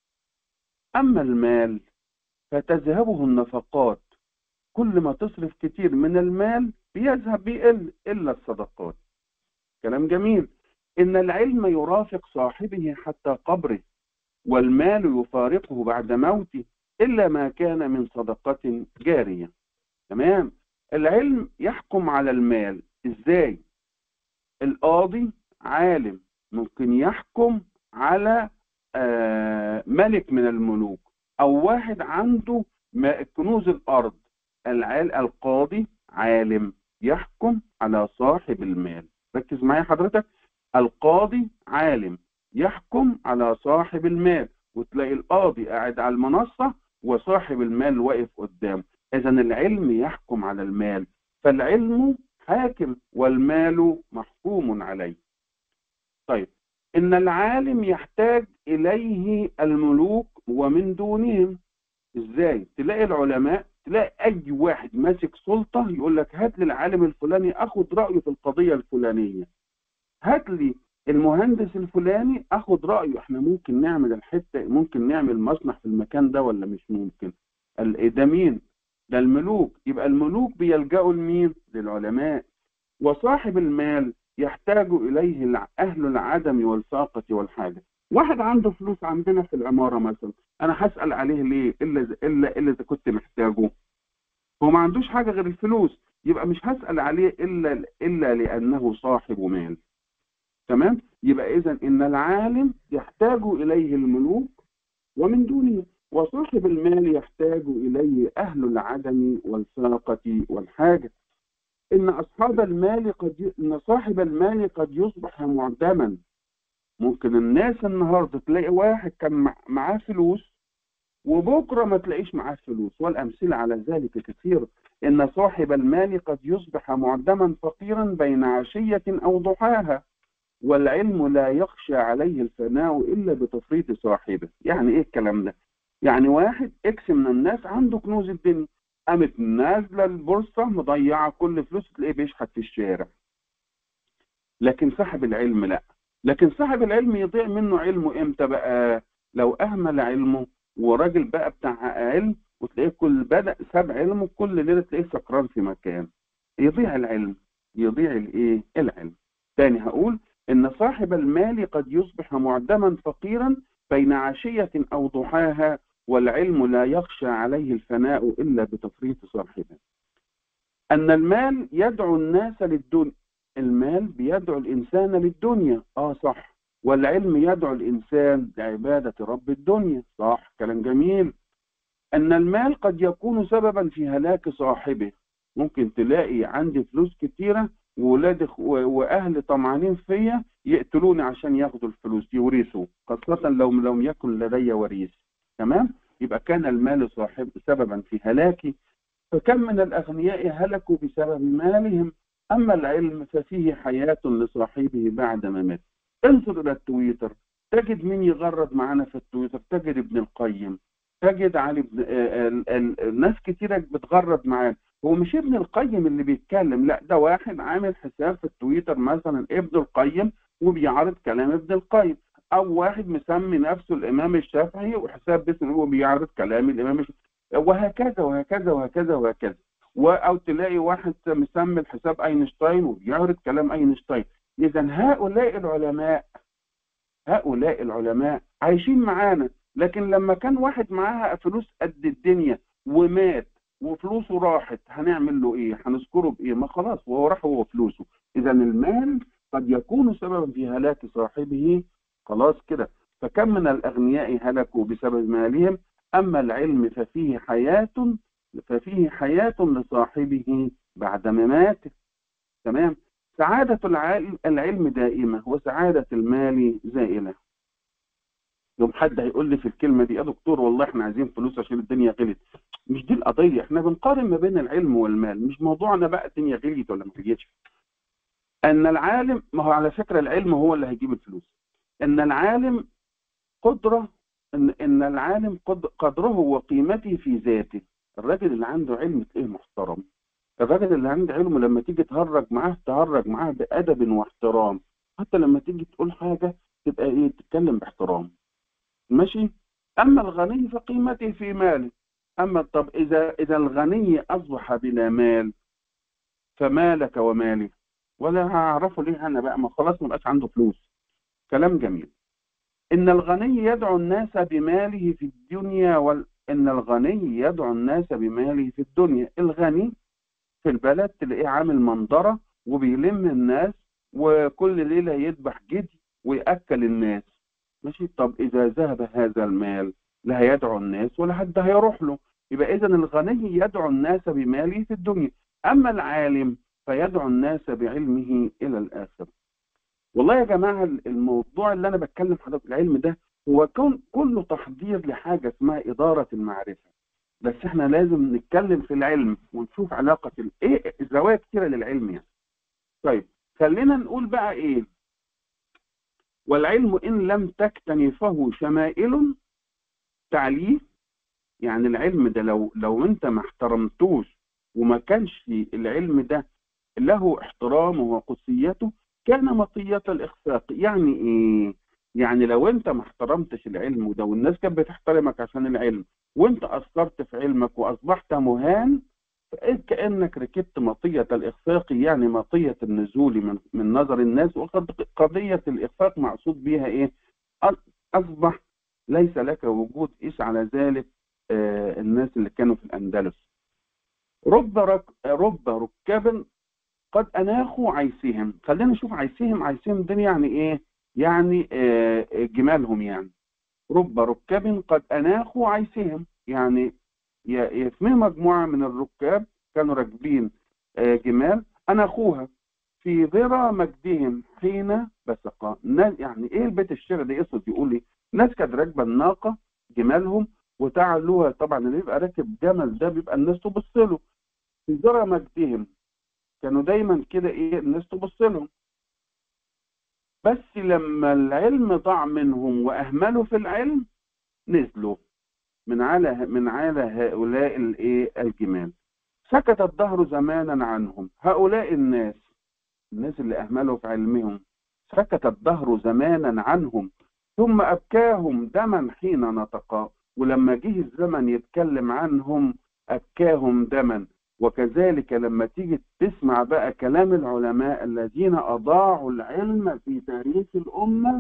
أما المال فتذهبه النفقات كل ما تصرف كتير من المال بيذهب بيقل إلا الصدقات كلام جميل إن العلم يرافق صاحبه حتى قبره والمال يفارقه بعد موته إلا ما كان من صدقة جارية تمام العلم يحكم على المال إزاي القاضي عالم ممكن يحكم على آه ملك من الملوك أو واحد عنده كنوز الأرض العال القاضي عالم يحكم على صاحب المال ركز معايا حضرتك القاضي عالم يحكم على صاحب المال وتلاقي القاضي قاعد على المنصة وصاحب المال واقف قدامه إذا العلم يحكم على المال فالعلم حاكم والمال محكوم عليه طيب إن العالم يحتاج إليه الملوك ومن دونهم إزاي تلاقي العلماء تلاقي أي واحد ماسك سلطة يقول لك هات لي العالم الفلاني أخد رأيه في القضية الفلانية هات لي المهندس الفلاني أخد رأيه إحنا ممكن نعمل الحتة ممكن نعمل مصنع في المكان ده ولا مش ممكن ده مين ده الملوك يبقى الملوك بيلجأوا لمين للعلماء وصاحب المال يحتاج إليه أهل العدم والفاقة والحاجة واحد عنده فلوس عندنا في العمارة مثلا أنا هسأل عليه ليه إلا إلا إلا إذا كنت محتاجه هو ما عندوش حاجة غير الفلوس يبقى مش هسأل عليه إلا إلا لأنه صاحب مال تمام يبقى إذا إن العالم يحتاج إليه الملوك ومن دونه وصاحب المال يحتاج إليه أهل العدم والفاقة والحاجة إن أصحاب المال قد ي... إن صاحب المال قد يصبح معدما ممكن الناس النهاردة تلاقي واحد كان مع... معاه فلوس وبكرة ما تلاقيش معاه فلوس والأمثلة على ذلك كثير إن صاحب المال قد يصبح معدما فقيرا بين عشية أو ضحاها والعلم لا يخشى عليه الفناء إلا بتفريط صاحبه يعني إيه الكلام ده يعني واحد اكس من الناس عنده كنوز الدنيا قامت نازله البورصه مضيعه كل فلوسه تلاقيه بيشحت في الشارع لكن صاحب العلم لا لكن صاحب العلم يضيع منه علمه امتى بقى لو اهمل علمه وراجل بقى بتاع علم وتلاقيه كل بدا ساب علمه كل ليله تلاقيه سكران في مكان يضيع العلم يضيع الايه العلم تاني هقول ان صاحب المال قد يصبح معدما فقيرا بين عشيه او ضحاها والعلم لا يخشى عليه الفناء إلا بتفريط صاحبه أن المال يدعو الناس للدنيا المال بيدعو الإنسان للدنيا آه صح والعلم يدعو الإنسان لعبادة رب الدنيا صح كلام جميل أن المال قد يكون سببا في هلاك صاحبه ممكن تلاقي عندي فلوس كتيرة وولاد وأهل طمعانين فيا يقتلوني عشان ياخدوا الفلوس يورثوا خاصة لو لم يكن لدي وريث تمام يبقى كان المال صاحب سببا في هلاكي فكم من الأغنياء هلكوا بسبب مالهم أما العلم ففيه حياة لصاحبه بعد ما مات انظر إلى التويتر تجد مين يغرد معانا في التويتر تجد ابن القيم تجد علي ابن الناس كتيرة بتغرد معانا هو مش ابن القيم اللي بيتكلم لا ده واحد عامل حساب في التويتر مثلا ابن القيم وبيعرض كلام ابن القيم او واحد مسمي نفسه الامام الشافعي وحساب باسمه هو بيعرض كلام الامام الشافعي وهكذا وهكذا وهكذا وهكذا او تلاقي واحد مسمي الحساب اينشتاين وبيعرض كلام اينشتاين اذا هؤلاء العلماء هؤلاء العلماء عايشين معانا لكن لما كان واحد معاها فلوس قد الدنيا ومات وفلوسه راحت هنعمل له ايه هنذكره بايه ما خلاص وهو راح هو فلوسه اذا المال قد يكون سببا في هلاك صاحبه خلاص كده فكم من الأغنياء هلكوا بسبب مالهم أما العلم ففيه حياة ففيه حياة لصاحبه بعد مماته تمام سعادة العلم دائمة وسعادة المال زائلة يوم حد هيقول لي في الكلمه دي يا دكتور والله احنا عايزين فلوس عشان الدنيا غلت مش دي القضيه احنا بنقارن ما بين العلم والمال مش موضوعنا بقى الدنيا غليت ولا ما غليتش ان العالم ما هو على فكره العلم هو اللي هيجيب الفلوس ان العالم قدره ان ان العالم قد قدره وقيمته في ذاته الراجل اللي عنده علم تلاقيه محترم الراجل اللي عنده علم لما تيجي تهرج معاه تهرج معاه بادب واحترام حتى لما تيجي تقول حاجه تبقى ايه تتكلم باحترام ماشي اما الغني فقيمته في ماله اما طب اذا اذا الغني اصبح بلا مال فمالك ومالي ولا هعرفه ليه انا بقى ما خلاص ما بقاش عنده فلوس كلام جميل ان الغني يدعو الناس بماله في الدنيا وال... ان الغني يدعو الناس بماله في الدنيا الغني في البلد تلاقيه عامل منظره وبيلم الناس وكل ليله يذبح جدي وياكل الناس ماشي طب اذا ذهب هذا المال لا هيدعو الناس ولا حد هيروح له يبقى اذا الغني يدعو الناس بماله في الدنيا اما العالم فيدعو الناس بعلمه الى الاخره والله يا جماعه الموضوع اللي انا بتكلم حضرتك العلم ده هو كون كله تحضير لحاجه اسمها اداره المعرفه بس احنا لازم نتكلم في العلم ونشوف علاقه ال... ايه زوايا كتيره للعلم يعني طيب خلينا نقول بقى ايه والعلم ان لم تكتنفه شمائل تعليه يعني العلم ده لو لو انت ما احترمتوش وما كانش العلم ده له احترامه وقدسيته كان مطية الإخفاق يعني إيه؟ يعني لو أنت ما احترمتش العلم ده والناس كانت بتحترمك عشان العلم وأنت أثرت في علمك وأصبحت مهان كأنك ركبت مطية الإخفاق يعني مطية النزول من, من نظر الناس وقضية الإخفاق مقصود بها إيه؟ أصبح ليس لك وجود إيش على ذلك آه الناس اللي كانوا في الأندلس رب رك... رب ركاب قد أناخوا عيسهم خلينا نشوف عيسهم عيسهم دي يعني إيه يعني آه جمالهم يعني رب ركاب قد أناخوا عيسهم يعني يسميه مجموعة من الركاب كانوا راكبين آه جمال أناخوها في ذرى مجدهم حين بسقا يعني إيه البيت الشعر ده يقصد يقول لي ناس كانت راكبة الناقة جمالهم وتعلوها طبعا اللي يبقى راكب جمل ده بيبقى الناس تبص له في ذرى مجدهم كانوا دايما كده ايه الناس تبص لهم بس لما العلم ضاع منهم واهملوا في العلم نزلوا من على من على هؤلاء الايه الجمال سكت الدهر زمانا عنهم هؤلاء الناس الناس اللي اهملوا في علمهم سكت الدهر زمانا عنهم ثم ابكاهم دما حين نطقا ولما جه الزمن يتكلم عنهم ابكاهم دما وكذلك لما تيجي تسمع بقى كلام العلماء الذين أضاعوا العلم في تاريخ الأمة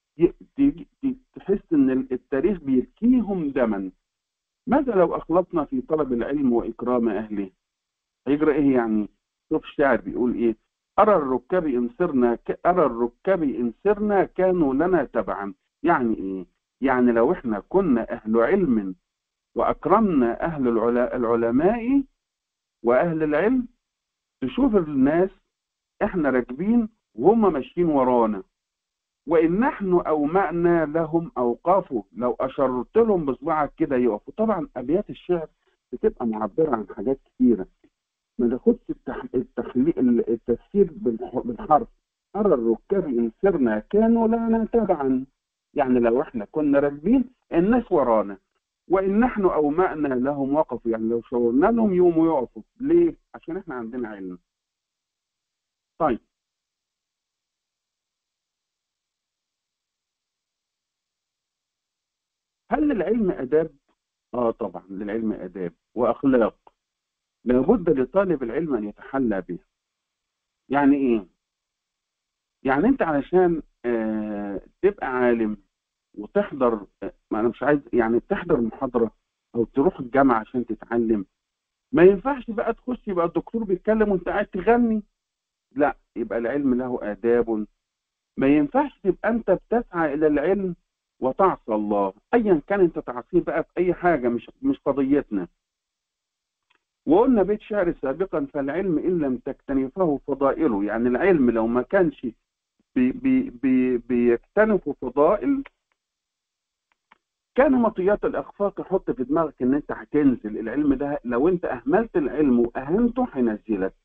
تحس إن التاريخ بيبكيهم دما ماذا لو أخلصنا في طلب العلم وإكرام أهله هيجرى إيه يعني شوف الشاعر بيقول إيه أرى الركاب إن سرنا ك... أرى الركاب إن سرنا كانوا لنا تبعا يعني إيه يعني لو إحنا كنا أهل علم وأكرمنا أهل العلا... العلماء واهل العلم تشوف الناس احنا راكبين وهم ماشيين ورانا وان نحن اومأنا لهم اوقافوا لو اشرت لهم بصبعك كده يقفوا طبعا ابيات الشعر بتبقى معبره عن حاجات كثيره ما تاخدش التخليق التفسير بالحرف ارى الركاب ان سرنا كانوا لنا تبعا يعني لو احنا كنا راكبين الناس ورانا وإن نحن أومأنا لهم وقفوا يعني لو شاورنا لهم يقوموا يقفوا ليه؟ عشان إحنا عندنا علم طيب هل للعلم آداب؟ آه طبعا للعلم آداب وأخلاق لابد لطالب العلم أن يتحلى بها يعني إيه؟ يعني أنت علشان آه تبقى عالم وتحضر ما انا مش عايز يعني تحضر محاضره او تروح الجامعه عشان تتعلم ما ينفعش بقى تخش يبقى الدكتور بيتكلم وانت قاعد تغني لا يبقى العلم له آداب ما ينفعش تبقى انت بتسعى الى العلم وتعصى الله ايا كان انت تعصيه بقى في اي حاجه مش مش قضيتنا وقلنا بيت شعر سابقا فالعلم ان لم تكتنفه فضائله يعني العلم لو ما كانش بي بي بي بيكتنف فضائل كان مطيات الإخفاق يحط في دماغك إن أنت هتنزل العلم ده لو أنت أهملت العلم وأهنته هينزلك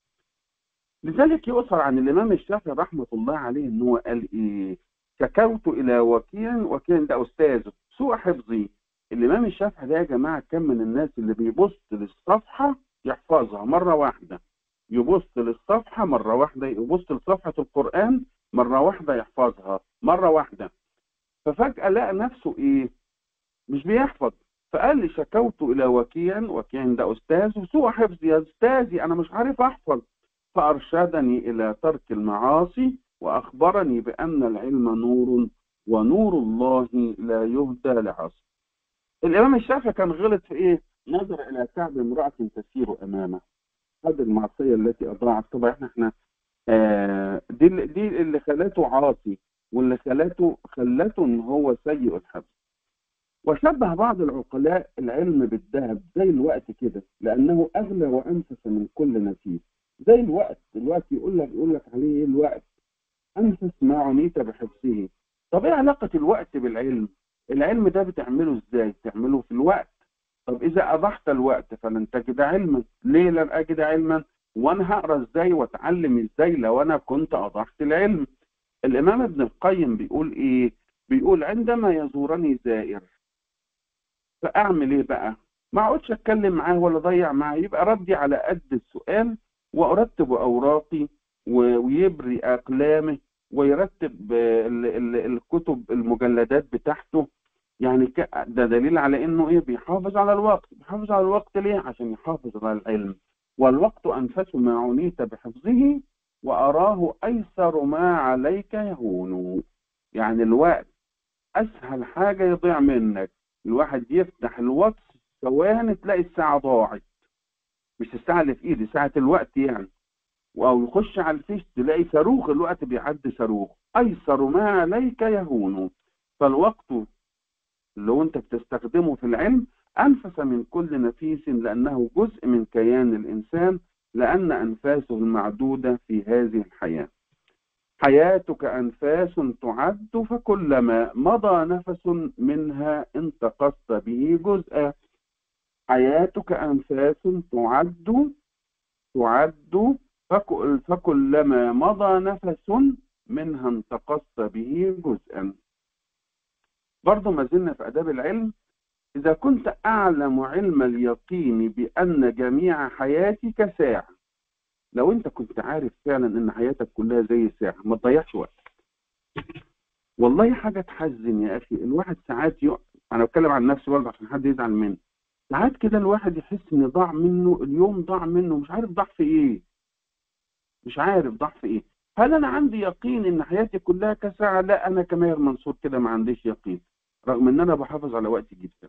لذلك يؤثر عن الإمام الشافعي رحمة الله عليه إن هو قال إيه شكوت إلى وكيع وكيع ده أستاذه سوء حفظي الإمام الشافعي ده يا جماعة كان من الناس اللي بيبص للصفحة يحفظها مرة واحدة يبص للصفحة مرة واحدة يبص لصفحة القرآن مرة واحدة يحفظها مرة واحدة ففجأة لقى نفسه إيه مش بيحفظ فقال لي شكوت إلى وكيع وكيع ده أستاذ وسوء حفظي يا أستاذي أنا مش عارف أحفظ فأرشدني إلى ترك المعاصي وأخبرني بأن العلم نور ونور الله لا يهدى لعصر الإمام الشافعي كان غلط في إيه؟ نظر إلى كعب امرأة تسير أمامه هذه المعصية التي أضاعت طبعا إحنا إحنا آه دي دي اللي خلته عاصي واللي خلته خلته إن هو سيء الحفظ وشبه بعض العقلاء العلم بالذهب زي الوقت كده لأنه أغلى وأنفس من كل نفيس زي الوقت الوقت يقول لك يقول لك عليه إيه الوقت أنفس ما عنيت بحفظه طب إيه علاقة الوقت بالعلم؟ العلم ده بتعمله إزاي؟ تعمله في الوقت طب إذا أضحت الوقت فلن تجد علما ليه لن أجد علما؟ وأنا هقرا إزاي وأتعلم إزاي لو أنا كنت أضحت العلم؟ الإمام ابن القيم بيقول إيه؟ بيقول عندما يزورني زائر فأعمل إيه بقى؟ ما أقعدش أتكلم معاه ولا أضيع معاه يبقى ردي على قد السؤال وأرتب أوراقي ويبري أقلامه ويرتب الكتب المجلدات بتاعته يعني ده دليل على انه ايه بيحافظ على الوقت بيحافظ على الوقت ليه عشان يحافظ على العلم والوقت انفس ما عنيت بحفظه واراه ايسر ما عليك يهون يعني الوقت اسهل حاجه يضيع منك الواحد يفتح الواتس ثواني تلاقي الساعه ضاعت مش الساعه اللي في ايدي ساعه الوقت يعني او يخش على الفيس تلاقي صاروخ الوقت بيعدي صاروخ ايسر ما عليك يهون فالوقت لو انت بتستخدمه في العلم انفس من كل نفيس لانه جزء من كيان الانسان لان انفاسه المعدوده في هذه الحياه حياتك انفاس تعد فكلما مضى نفس منها انتقصت به جزءا حياتك انفاس تعد تعد فكلما مضى نفس منها انتقصت به جزءا برضه ما زلنا في آداب العلم إذا كنت أعلم علم اليقين بأن جميع حياتي كساعة لو أنت كنت عارف فعلا إن حياتك كلها زي ساعة ما تضيعش وقت والله حاجة تحزن يا أخي الواحد ساعات يق... أنا بتكلم عن نفسي برضه عشان حد يزعل مني ساعات كده الواحد يحس إن ضاع منه اليوم ضاع منه مش عارف ضاع في إيه مش عارف ضاع في إيه هل أنا عندي يقين إن حياتي كلها كساعة لا أنا كماهر منصور كده ما عنديش يقين رغم ان انا بحافظ على وقتي جدا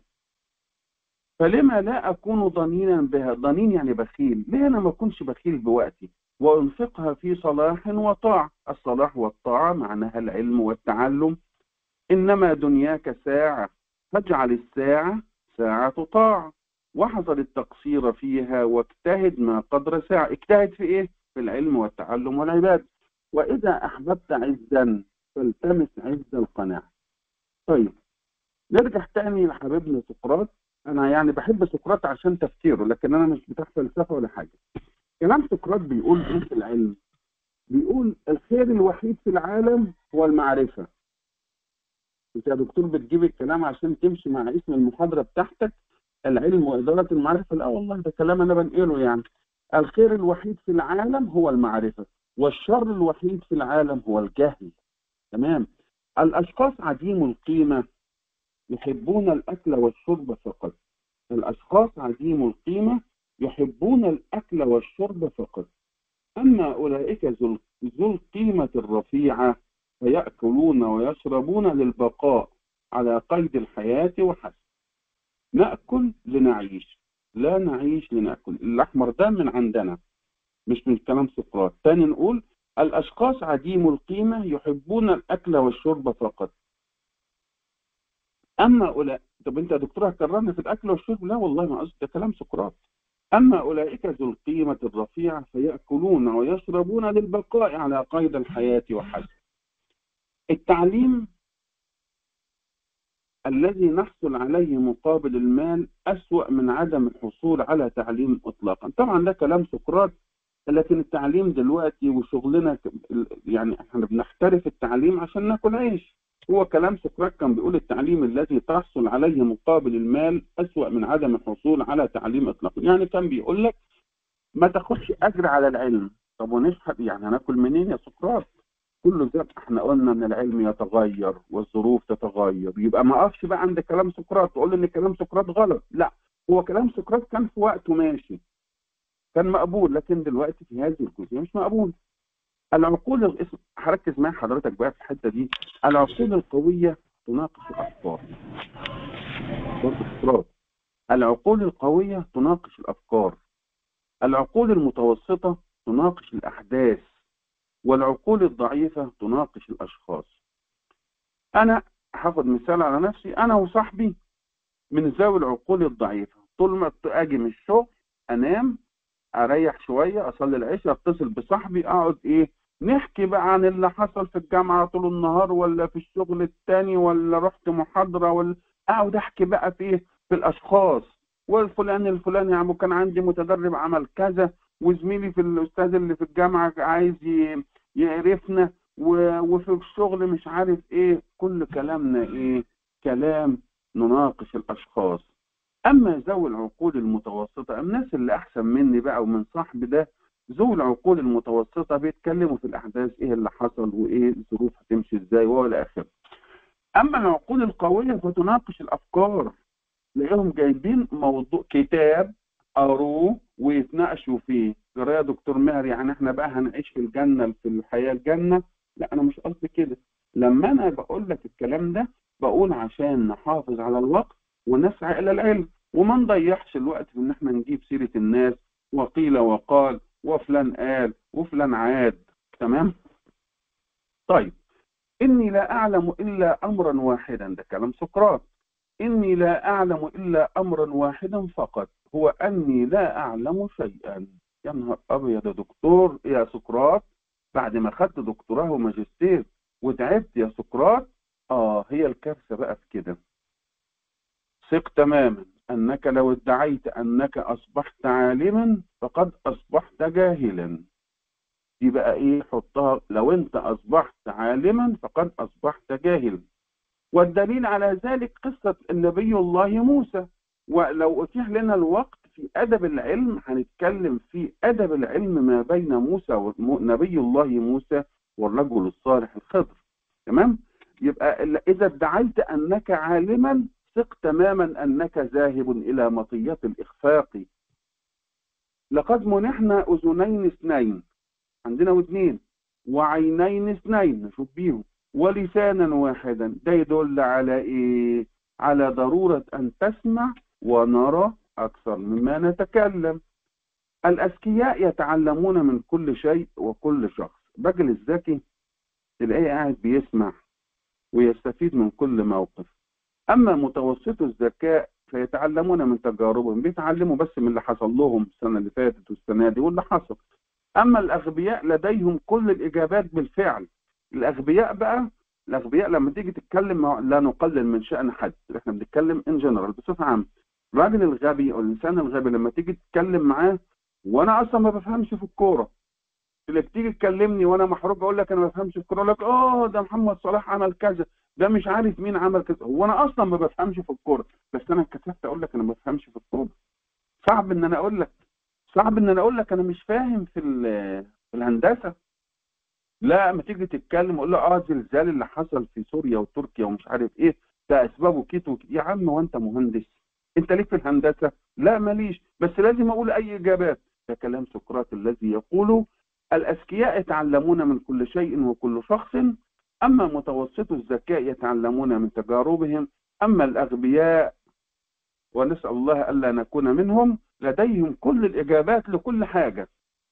فلما لا اكون ضنينا بها ضنين يعني بخيل ليه انا ما اكونش بخيل بوقتي وانفقها في صلاح وطاعة الصلاح والطاعة معناها العلم والتعلم انما دنياك ساعة فاجعل الساعة ساعة طاعة واحذر التقصير فيها واجتهد ما قدر ساعة اجتهد في ايه في العلم والتعلم والعباد واذا احببت عزا فالتمس عز القناعة طيب نرجع تاني لحبيبنا سقراط انا يعني بحب سقراط عشان تفكيره لكن انا مش بتاع فلسفه ولا حاجه كلام سقراط بيقول ايه في العلم بيقول الخير الوحيد في العالم هو المعرفه انت يا دكتور بتجيب الكلام عشان تمشي مع اسم المحاضره بتاعتك العلم واداره المعرفه لا والله ده كلام انا بنقله يعني الخير الوحيد في العالم هو المعرفه والشر الوحيد في العالم هو الجهل تمام الاشخاص عديم القيمه يحبون الأكل والشرب فقط الأشخاص عديم القيمة يحبون الأكل والشرب فقط أما أولئك ذو القيمة الرفيعة فيأكلون ويشربون للبقاء على قيد الحياة وحسب نأكل لنعيش لا نعيش لنأكل الأحمر ده من عندنا مش من كلام سقراط تاني نقول الأشخاص عديم القيمة يحبون الأكل والشرب فقط اما اولئك طب انت يا دكتور هتكررني في الاكل والشرب لا والله ما قصدي ده كلام سقراط اما اولئك ذو القيمه الرفيعه فياكلون ويشربون للبقاء على قيد الحياه وحسب التعليم الذي نحصل عليه مقابل المال أسوأ من عدم الحصول على تعليم إطلاقا طبعا ده كلام سقراط لكن التعليم دلوقتي وشغلنا يعني احنا بنحترف التعليم عشان ناكل عيش هو كلام سقراط كان بيقول التعليم الذي تحصل عليه مقابل المال أسوأ من عدم الحصول على تعليم إطلاقا يعني كان بيقول لك ما تاخدش أجر على العلم طب ونشحت يعني هناكل منين يا سقراط كل ده احنا قلنا ان العلم يتغير والظروف تتغير يبقى ما اقفش بقى عند كلام سقراط تقول ان كلام سقراط غلط لا هو كلام سقراط كان في وقته ماشي كان مقبول لكن دلوقتي في هذه الجزئيه مش مقبول العقول الاسم هركز مع حضرتك بقى في الحته دي العقول القويه تناقش الافكار برضه سقراط العقول القويه تناقش الافكار العقول المتوسطه تناقش الاحداث والعقول الضعيفة تناقش الأشخاص أنا هاخد مثال على نفسي أنا وصاحبي من ذوي العقول الضعيفة طول ما أجي من الشغل أنام أريح شوية أصلي العشاء أتصل بصاحبي أقعد إيه نحكي بقى عن اللي حصل في الجامعة طول النهار ولا في الشغل التاني ولا رحت محاضرة ولا أقعد أحكي بقى في في الأشخاص والفلان الفلاني يعني كان عندي متدرب عمل كذا وزميلي في الأستاذ اللي في الجامعة عايز يعرفنا وفي الشغل مش عارف ايه كل كلامنا ايه كلام نناقش الاشخاص اما ذوي العقول المتوسطة الناس اللي احسن مني بقى ومن صاحبي ده ذوي العقول المتوسطة بيتكلموا في الاحداث ايه اللي حصل وايه الظروف هتمشي ازاي والى اخره اما العقول القوية فتناقش الافكار تلاقيهم جايبين موضوع كتاب قروه ويتناقشوا فيه ترى يا دكتور ماهر يعني احنا بقى هنعيش في الجنة في الحياة الجنة لا انا مش قصدي كده لما انا بقول لك الكلام ده بقول عشان نحافظ على الوقت ونسعى الى العلم وما نضيعش الوقت في ان احنا نجيب سيرة الناس وقيل وقال وفلان قال وفلان عاد تمام طيب اني لا اعلم الا امرا واحدا ده كلام سقراط اني لا اعلم الا امرا واحدا فقط هو اني لا اعلم شيئا يا نهار ابيض يا دكتور يا سقراط بعد ما خدت دكتوراه وماجستير وتعبت يا سقراط اه هي الكارثه بقى في كده ثق تماما انك لو ادعيت انك اصبحت عالما فقد اصبحت جاهلا دي بقى ايه حطها لو انت اصبحت عالما فقد اصبحت جاهلا والدليل على ذلك قصه النبي الله موسى ولو اتيح لنا الوقت في أدب العلم هنتكلم في أدب العلم ما بين موسى ونبي الله موسى والرجل الصالح الخضر تمام يبقى إذا ادعيت أنك عالما ثق تماما أنك ذاهب إلى مطية الإخفاق لقد منحنا أذنين اثنين عندنا ودنين وعينين اثنين نشوف بيهم ولسانا واحدا ده يدل على إيه على ضرورة أن تسمع ونرى أكثر مما نتكلم الأذكياء يتعلمون من كل شيء وكل شخص الراجل الذكي تلاقيه قاعد بيسمع ويستفيد من كل موقف أما متوسط الذكاء فيتعلمون من تجاربهم بيتعلموا بس من اللي حصل لهم السنة اللي فاتت والسنة دي واللي حصل أما الأغبياء لديهم كل الإجابات بالفعل الأغبياء بقى الأغبياء لما تيجي تتكلم لا نقلل من شأن حد احنا بنتكلم ان جنرال بصفة عامة الراجل الغبي او الانسان الغبي لما تيجي تتكلم معاه وانا اصلا ما بفهمش في الكوره اللي بتيجي تكلمني وانا محروق اقول لك انا ما بفهمش في الكوره اقول لك اه ده محمد صلاح عمل كذا ده مش عارف مين عمل كذا هو انا اصلا ما بفهمش في الكوره بس انا اتكسفت اقول لك انا ما بفهمش في الكوره صعب ان انا اقول لك صعب ان انا اقول لك انا مش فاهم في في الهندسه لا ما تيجي تتكلم اقول له اه زلزال اللي حصل في سوريا وتركيا ومش عارف ايه ده اسبابه كيتو يا عم وانت مهندس انت ليك في الهندسه لا ماليش بس لازم اقول اي اجابات ده كلام سقراط الذي يقول الاذكياء يتعلمون من كل شيء وكل شخص اما متوسط الذكاء يتعلمون من تجاربهم اما الاغبياء ونسال الله الا نكون منهم لديهم كل الاجابات لكل حاجه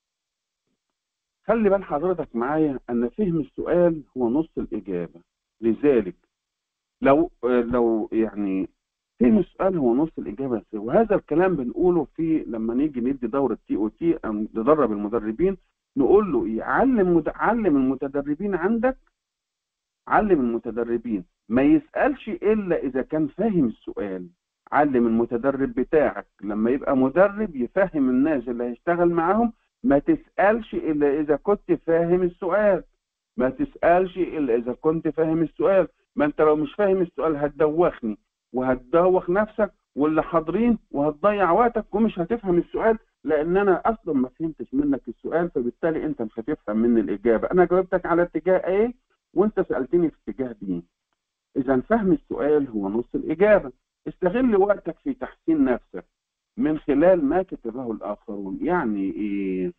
خلي بال حضرتك معايا ان فهم السؤال هو نص الاجابه لذلك لو لو يعني فهم السؤال هو نص الإجابة وهذا الكلام بنقوله في لما نيجي ندي دورة تي أو تي أو ندرب المدربين نقول له إيه علم مد... علم المتدربين عندك علم المتدربين ما يسألش إلا إذا كان فاهم السؤال علم المتدرب بتاعك لما يبقى مدرب يفهم الناس اللي هيشتغل معاهم ما تسألش إلا إذا كنت فاهم السؤال ما تسألش إلا إذا كنت فاهم السؤال ما أنت لو مش فاهم السؤال هتدوخني وهتدوخ نفسك واللي حاضرين وهتضيع وقتك ومش هتفهم السؤال لأن أنا أصلا ما فهمتش منك السؤال فبالتالي أنت مش هتفهم مني الإجابة أنا جاوبتك على اتجاه إيه وأنت سألتني في اتجاه بي إذا فهم السؤال هو نص الإجابة استغل وقتك في تحسين نفسك من خلال ما كتبه الآخرون يعني إيه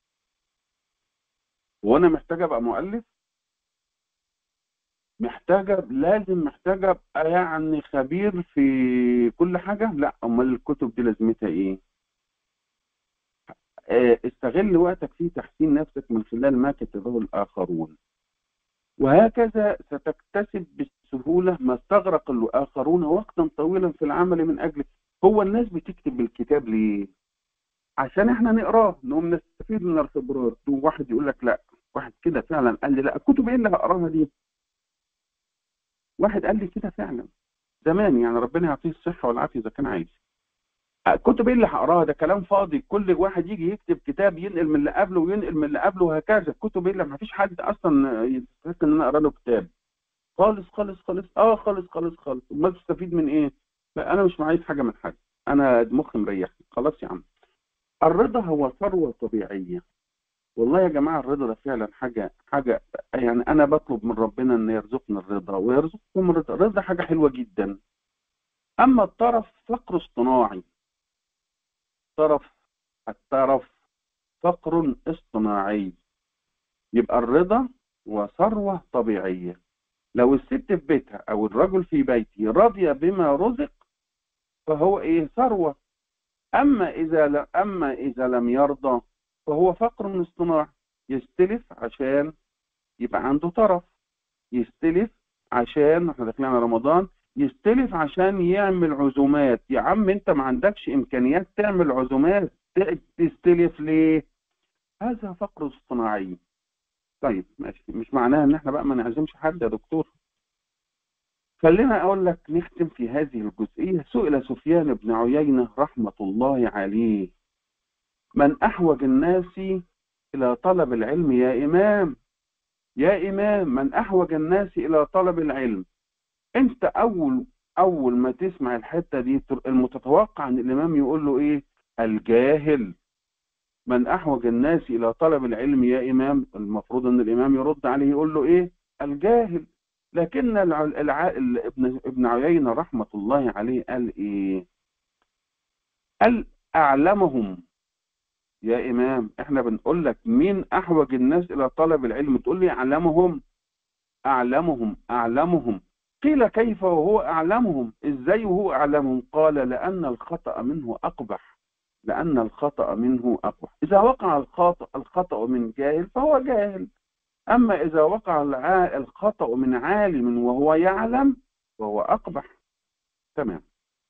وأنا محتاج أبقى مؤلف محتاجة لازم محتاجة أبقى يعني خبير في كل حاجة لا أمال الكتب دي لازمتها إيه آه، استغل وقتك في تحسين نفسك من خلال ما كتبه الآخرون وهكذا ستكتسب بسهولة ما استغرق الآخرون وقتا طويلا في العمل من أجله هو الناس بتكتب بالكتاب ليه عشان احنا نقراه نقوم نستفيد من الخبرات وواحد يقول لك لا واحد كده فعلا قال لي لا الكتب ايه اللي هقراها دي واحد قال لي كده فعلا زمان يعني ربنا يعطيه الصحة والعافية إذا كان عايز الكتب ايه اللي هقراها ده كلام فاضي كل واحد يجي يكتب كتاب ينقل من اللي قبله وينقل من اللي قبله وهكذا الكتب ايه اللي ما فيش حد اصلا يستحق ان انا اقرا له كتاب خالص خالص خالص اه خالص خالص خالص امال تستفيد من ايه لا انا مش عايز حاجه من حد انا مخي مريحني خلاص يا عم الرضا هو ثروه طبيعيه والله يا جماعه الرضا ده فعلا حاجه حاجه يعني انا بطلب من ربنا ان يرزقنا الرضا ويرزقكم الرضا الرضا حاجه حلوه جدا اما الطرف فقر اصطناعي طرف الطرف فقر اصطناعي يبقى الرضا وثروة طبيعية لو الست في بيتها أو الرجل في بيته رضي بما رزق فهو إيه ثروة أما إذا ل... أما إذا لم يرضى فهو فقر اصطناعي يستلف عشان يبقى عنده طرف يستلف عشان احنا داخلين على رمضان يستلف عشان يعمل عزومات يا عم انت ما عندكش امكانيات تعمل عزومات تستلف ليه هذا فقر اصطناعي طيب ماشي مش معناها ان احنا بقى ما نعزمش حد يا دكتور خلينا اقول لك نختم في هذه الجزئية سئل سفيان بن عيينة رحمة الله عليه من احوج الناس الى طلب العلم يا امام يا امام من احوج الناس الى طلب العلم انت اول اول ما تسمع الحته دي المتتوقع ان الامام يقول له ايه الجاهل من احوج الناس الى طلب العلم يا امام المفروض ان الامام يرد عليه يقول له ايه الجاهل لكن الع... الع... ابن ابن عيينة رحمة الله عليه قال ايه قال اعلمهم يا امام احنا بنقول لك مين احوج الناس الى طلب العلم تقول لي اعلمهم اعلمهم اعلمهم قيل كيف وهو أعلمهم إزاي وهو أعلمهم قال لأن الخطأ منه أقبح لأن الخطأ منه أقبح إذا وقع الخطأ, الخطأ من جاهل فهو جاهل أما إذا وقع الخطأ من عالم وهو يعلم فهو أقبح تمام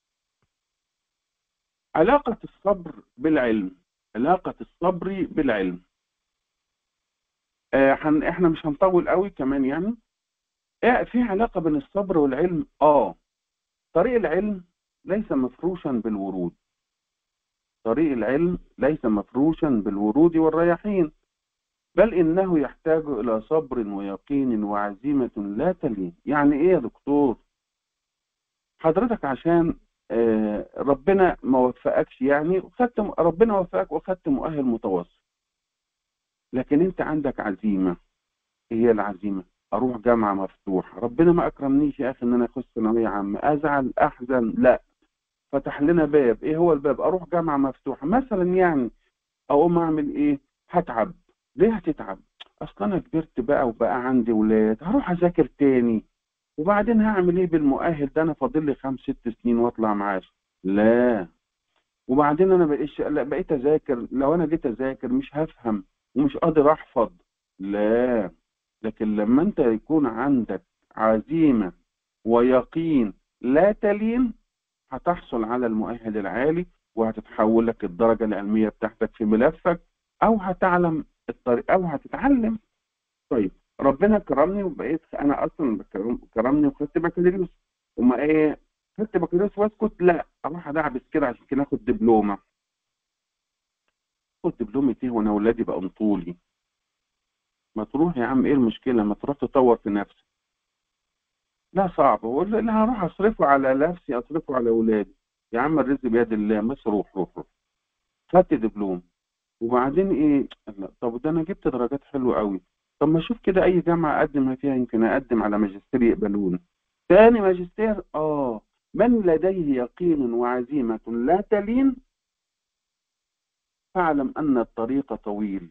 علاقة الصبر بالعلم علاقة الصبر بالعلم آه احنا مش هنطول قوي كمان يعني ايه في علاقة بين الصبر والعلم اه طريق العلم ليس مفروشا بالورود طريق العلم ليس مفروشا بالورود والرياحين بل انه يحتاج الى صبر ويقين وعزيمة لا تلين يعني ايه يا دكتور حضرتك عشان آه ربنا ما وفقكش يعني وخدت ربنا وفقك وخدت مؤهل متوسط لكن انت عندك عزيمة هي العزيمة اروح جامعه مفتوحه ربنا ما اكرمنيش يا اخي ان انا اخش ثانويه عامه ازعل احزن لا فتح لنا باب ايه هو الباب اروح جامعه مفتوحه مثلا يعني اقوم اعمل ايه هتعب ليه هتتعب اصل انا كبرت بقى وبقى عندي ولاد هروح اذاكر تاني وبعدين هعمل ايه بالمؤهل ده انا فاضل لي خمس ست سنين واطلع معاش لا وبعدين انا بقيت لا بقيت اذاكر لو انا جيت اذاكر مش هفهم ومش قادر احفظ لا لكن لما انت يكون عندك عزيمة ويقين لا تلين هتحصل على المؤهل العالي وهتتحول لك الدرجة العلمية بتاعتك في ملفك او هتعلم الطريق او هتتعلم طيب ربنا كرمني وبقيت انا اصلا بكرم- كرمني وخدت بكالوريوس وما ايه خدت بكالوريوس واسكت لا اروح ادعبس كده عشان كده اخد دبلومه خد دبلومه ايه وانا اولادي بقوا طولي ما تروح يا عم ايه المشكله ما تروح تطور في نفسك لا صعب اقول له لا هروح اصرفه على نفسي اصرفه على اولادي يا عم الرزق بيد الله بس روح روح روح خدت دبلوم وبعدين ايه لا، طب ده انا جبت درجات حلوه قوي طب ما اشوف كده اي جامعه اقدم فيها يمكن اقدم على ماجستير يقبلوني تاني ماجستير اه من لديه يقين وعزيمه لا تلين فاعلم ان الطريق طويل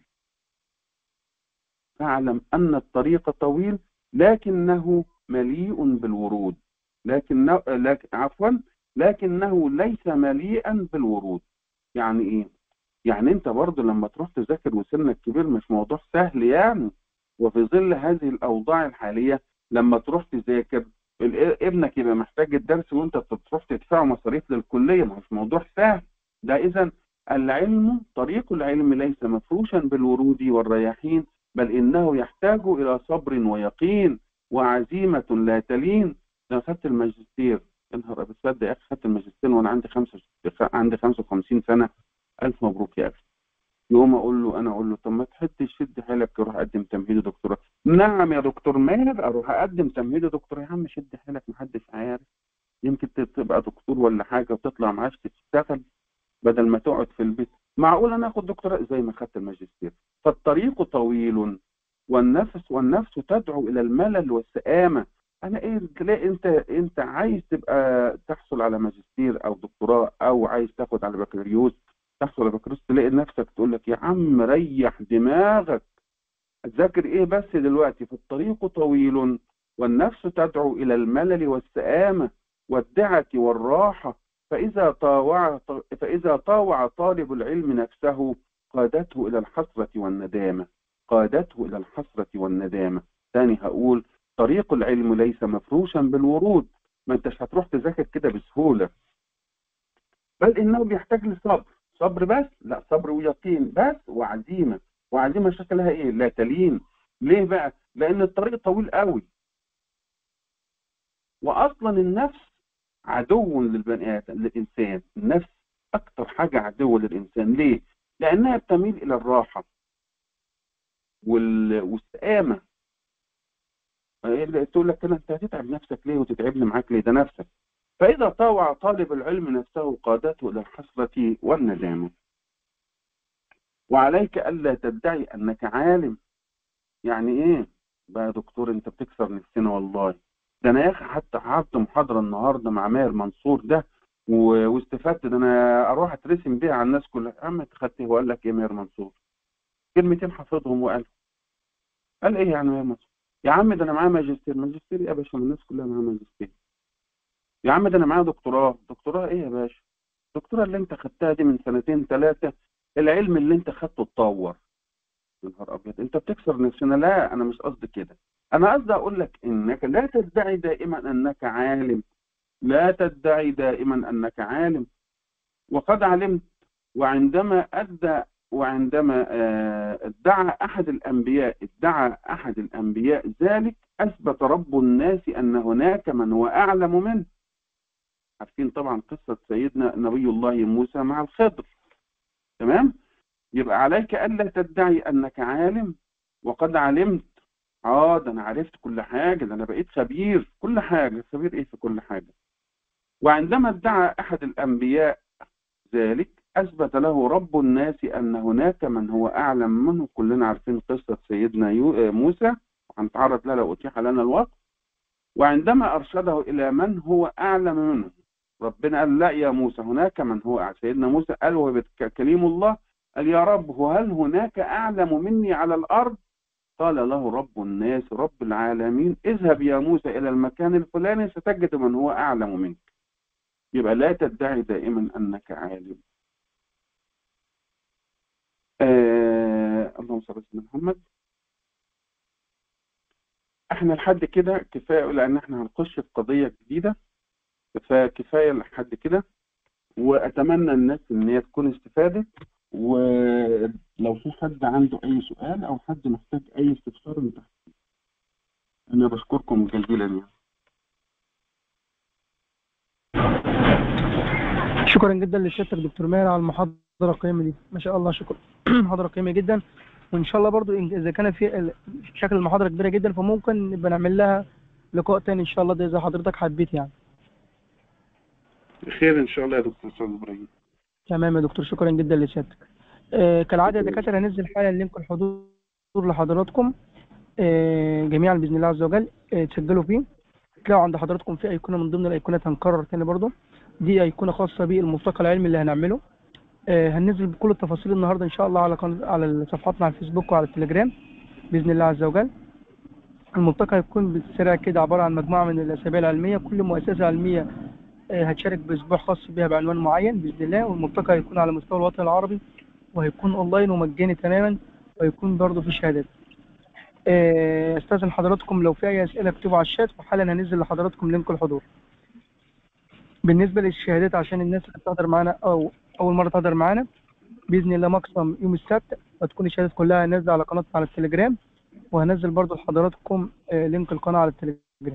فاعلم ان الطريق طويل لكنه مليء بالورود لكنه لكن عفوا لكنه ليس مليئا بالورود يعني ايه يعني انت برضه لما تروح تذاكر وسنك كبير مش موضوع سهل يعني وفي ظل هذه الاوضاع الحاليه لما تروح تذاكر ال- ابنك يبقى محتاج الدرس وانت تروح تدفع مصاريف للكليه ما هوش موضوع سهل ده اذا العلم طريق العلم ليس مفروشا بالورود والرياحين بل انه يحتاج الى صبر ويقين وعزيمه لا تلين ده أنا خدت الماجستير يا نهار ابيض تصدق يا اخي خدت الماجستير وانا عندي خمسة عندي 55 سنه الف مبروك يا اخي يوم اقول له انا اقول له طب ما تحد شد حيلك روح اقدم تمهيدي دكتوراه نعم يا دكتور ماهر اروح اقدم تمهيدي دكتوراه يا عم شد حيلك محدش عارف يمكن ت- تبقى دكتور ولا حاجه وتطلع معاش تشتغل بدل ما تقعد في البيت معقول انا اخد دكتوراه زي ما خدت الماجستير فالطريق طويل والنفس والنفس تدعو الى الملل والسآمه انا ايه تلاقي انت انت عايز تبقى تحصل على ماجستير او دكتوراه او عايز تاخد على بكالوريوس تحصل على بكالوريوس تلاقي نفسك تقول لك يا عم ريح دماغك تذاكر ايه بس دلوقتي فالطريق طويل والنفس تدعو الى الملل والسآمه والدعة والراحة فإذا طاوع فإذا طاوع طالب العلم نفسه قادته إلى الحسرة والندامة قادته إلى الحسرة والندامة ثاني هقول طريق العلم ليس مفروشا بالورود ما انتش هتروح تذاكر كده بسهولة بل إنه بيحتاج لصبر صبر بس لا صبر ويقين بس وعزيمة وعزيمة شكلها إيه لا تلين ليه بقى لأن الطريق طويل قوي وأصلا النفس عدو للبني آدم للإنسان النفس أكتر حاجة عدو للإنسان ليه؟ لأنها بتميل إلى الراحة وال... والسآمة تقول لك كده أنت هتتعب نفسك ليه وتتعبني معاك ليه ده نفسك فإذا طاوع طالب العلم نفسه قادته إلى الحسرة والندامة وعليك ألا تدعي أنك عالم يعني إيه بقى يا دكتور أنت بتكسر نفسنا والله ده انا يا اخي حتى قعدت محاضره النهارده مع ماهر منصور ده و- واستفدت ده انا اروح اترسم بيها على الناس كلها يا عم خدت هو قال لك ايه ماهر منصور كلمتين حافظهم وقال قال ايه يعني ماهر منصور يا عم ده انا معايا ماجستير ماجستير ايه يا باشا ما الناس كلها معاها ماجستير يا عم ده انا معايا دكتوراه دكتوراه ايه يا باشا الدكتوراه اللي انت خدتها دي من سنتين ثلاثه العلم اللي انت خدته اتطور يا نهار ابيض انت بتكسر نفسنا لا انا مش قصدي كده انا قصدي اقول لك انك لا تدعي دائما انك عالم لا تدعي دائما انك عالم وقد علمت وعندما ادى وعندما آه، ادعى احد الانبياء ادعى احد الانبياء ذلك اثبت رب الناس ان هناك من هو اعلم منه عارفين طبعا قصه سيدنا نبي الله موسى مع الخضر تمام يبقى عليك الا تدعي انك عالم وقد علمت اه ده انا عرفت كل حاجه ده انا بقيت خبير في كل حاجه خبير ايه في كل حاجه وعندما ادعى احد الانبياء ذلك اثبت له رب الناس ان هناك من هو اعلم منه كلنا عارفين قصه سيدنا يو- آه، موسى وهنتعرض لها لو اتيح لنا الوقت وعندما ارشده الى من هو اعلم منه ربنا قال لا يا موسى هناك من هو أعلم سيدنا موسى قال وهو بيتك- كليم الله قال يا رب هل هناك اعلم مني على الارض قال له رب الناس رب العالمين اذهب يا موسى إلى المكان الفلاني ستجد من هو أعلم منك يبقى لا تدعي دائما أنك عالم آه اللهم صل على سيدنا محمد احنا لحد كده كفايه لان احنا هنخش في قضيه جديده فكفايه لحد كده واتمنى الناس ان هي تكون استفادت ولو في حد عنده اي سؤال او حد محتاج اي استفسار من تحت انا بشكركم جزيلا يعني شكرا جدا لسيادتك دكتور ماهر على المحاضرة القيمة دي ما شاء الله شكرا محاضرة قيمة جدا وإن شاء الله برضو إن- إذا كان في ال- شكل المحاضرة كبيرة جدا فممكن نبقى نعمل لها لقاء تاني إن شاء الله ده إذا حضرتك حبيت يعني خير ان شاء الله يا دكتور استاذ ابراهيم تمام يا دكتور شكرا جدا لسيادتك آه كالعادة يا دكاترة هنزل حالا لينك الحضور لحضراتكم آه جميعا بإذن الله عز وجل آه تسجلوا فيه تلاقوا عند حضراتكم في أيقونة من ضمن الأيقونات هنكرر تاني برضو دي أيقونة خاصة بالملتقى العلمي اللي هنعمله آه هننزل بكل التفاصيل النهارده إن شاء الله على قناة على صفحاتنا على الفيسبوك وعلى التليجرام بإذن الله عز وجل الملتقى هيكون بالسريع كده عبارة عن مجموعة من الأسابيع العلمية كل مؤسسة علمية آه، هتشارك بأسبوع خاص بها بعنوان معين بإذن الله والملتقى هيكون على مستوى الوطن العربي وهيكون أونلاين ومجاني تماما وهيكون برضه في شهادات. آه، أستاذن حضراتكم لو في أي أسئلة اكتبوا على الشات وحالا هنزل لحضراتكم لينك الحضور. بالنسبة للشهادات عشان الناس اللي بتحضر معانا أو أول مرة تحضر معانا بإذن الله مقسم يوم السبت هتكون الشهادات كلها نازلة على قناتنا على التليجرام وهنزل برضه لحضراتكم آه، لينك القناة على التليجرام.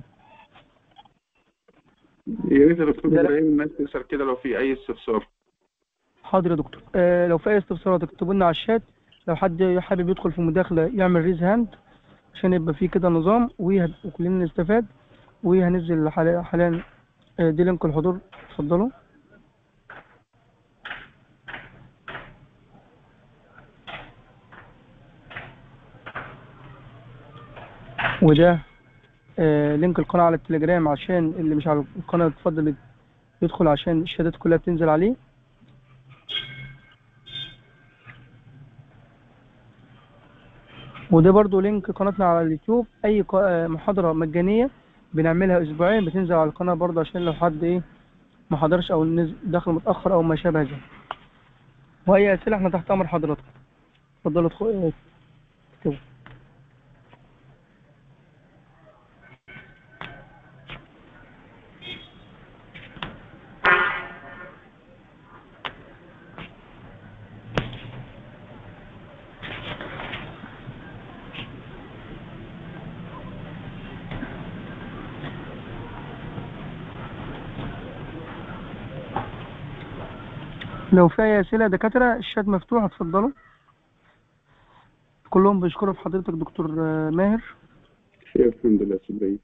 يا ريت يا دكتور لا، لا. ابراهيم الناس تسال كده لو في اي استفسار حاضر يا دكتور آه لو في اي استفسارات اكتبوا لنا على الشات لو حد حابب يدخل في مداخله يعمل ريز هاند عشان يبقى في كده نظام وه- وكلنا نستفاد وهنزل حاليا حاليا آه، دي لينك الحضور اتفضلوا وده آه لينك القناة على التليجرام عشان اللي مش على القناة يتفضل يدخل عشان الشهادات كلها بتنزل عليه وده برضو لينك قناتنا على اليوتيوب اي ق- آه، محاضرة مجانية بنعملها اسبوعيا بتنزل على القناة برضو عشان لو حد ايه ما حضرش او نزل دخل متأخر او ما شابه ذلك واي اسئلة احنا تحت امر حضراتكم اتفضلوا ادخلوا آه، اكتبوا لو في اي اسئلة يا دكاترة الشات مفتوح اتفضلوا كلهم بيشكروا في حضرتك دكتور آه، ماهر خير الحمد لله يا استاذ ابراهيم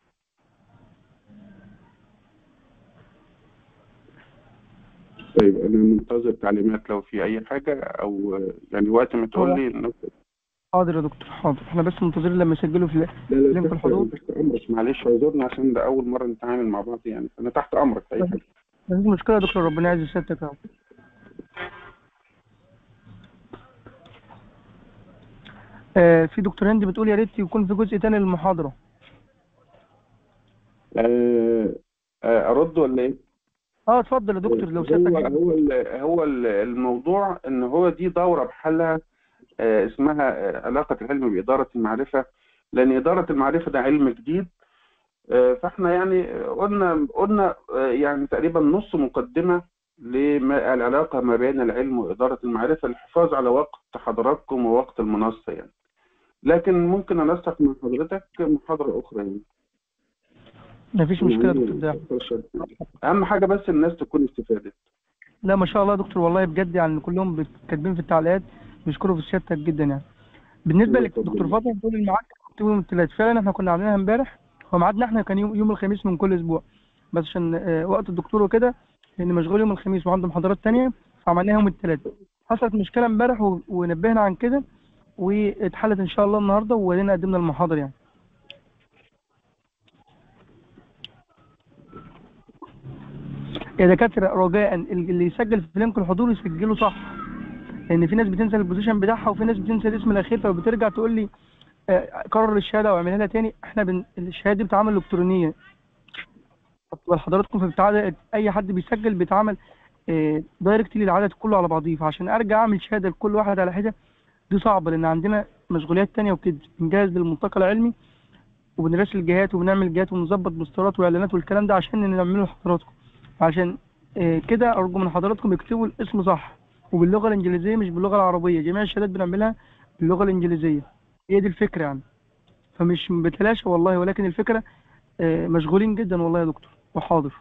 طيب انا منتظر تعليمات لو في اي حاجه او يعني وقت ما تقول لي إنه- حاضر يا دكتور حاضر احنا بس منتظرين لما يسجلوا في لا لا لينك تحت, الحضور. تحت امرك معلش اعذرنا عشان ده اول مره نتعامل مع بعض يعني انا تحت امرك في اي حاجه مفيش مشكلة يا دكتور ربنا يعز سيادتك يا رب. آه في دكتور هند بتقول يا ريت يكون في جزء تاني للمحاضرة آه، آه، ارد ولا ايه؟ اه اتفضل يا دكتور لو هو سيادتك هو ال- هو ال- الموضوع ان هو دي دوره بحالها آه، اسمها آه، علاقه العلم باداره المعرفه لان اداره المعرفه ده علم جديد آه، فاحنا يعني قلنا قلنا آه، يعني تقريبا نص مقدمه للعلاقه ما بين العلم واداره المعرفه للحفاظ على وقت حضراتكم ووقت المنصه يعني لكن ممكن انسق مع حضرتك محاضره اخرى يعني مفيش مشكلة يا دكتور ده اهم حاجه بس الناس تكون استفادت لا ما شاء الله يا دكتور والله بجد يعني كلهم بت- كاتبين في التعليقات بيشكروا في سيادتك جدا يعني بالنسبة الله لدكتور يطمن. فاطمة بتقول الميعاد كان يوم الثلاث فعلا احنا كنا عاملينها امبارح هو ميعادنا احنا كان يوم, يوم الخميس من كل اسبوع بس عشان آه، وقت الدكتور وكده لان مشغول يوم الخميس وعنده محاضرات تانية فعملناها يوم الثلاث حصلت مشكلة امبارح و- ونبهنا عن كده واتحلت ان شاء الله النهارده وادينا قدمنا المحاضر يعني يا دكاترة رجاء اللي يسجل في لينك الحضور يسجله صح لان في ناس بتنسى البوزيشن بتاعها وفي ناس بتنسى الاسم الاخير فبترجع تقول لي آه، كرر الشهاده واعملها لها تاني احنا بن... الشهاده دي بتتعمل الكترونيا طب حضراتكم في بتاع اي حد بيسجل بيتعمل آه، دايركتلي العدد كله على بعضيه فعشان ارجع اعمل شهاده لكل واحد على حده دي صعبه لان عندنا مشغوليات تانية وكده بنجهز للملتقى العلمي وبنراسل الجهات وبنعمل جهات ونظبط بوسترات واعلانات والكلام ده عشان نعمله لحضراتكم عشان آه، كده ارجو من حضراتكم يكتبوا الاسم صح وباللغه الانجليزيه مش باللغه العربيه جميع الشهادات بنعملها باللغه الانجليزيه هي دي الفكره يعني فمش بتلاشى والله ولكن الفكرة آه، مشغولين جدا والله يا دكتور وحاضر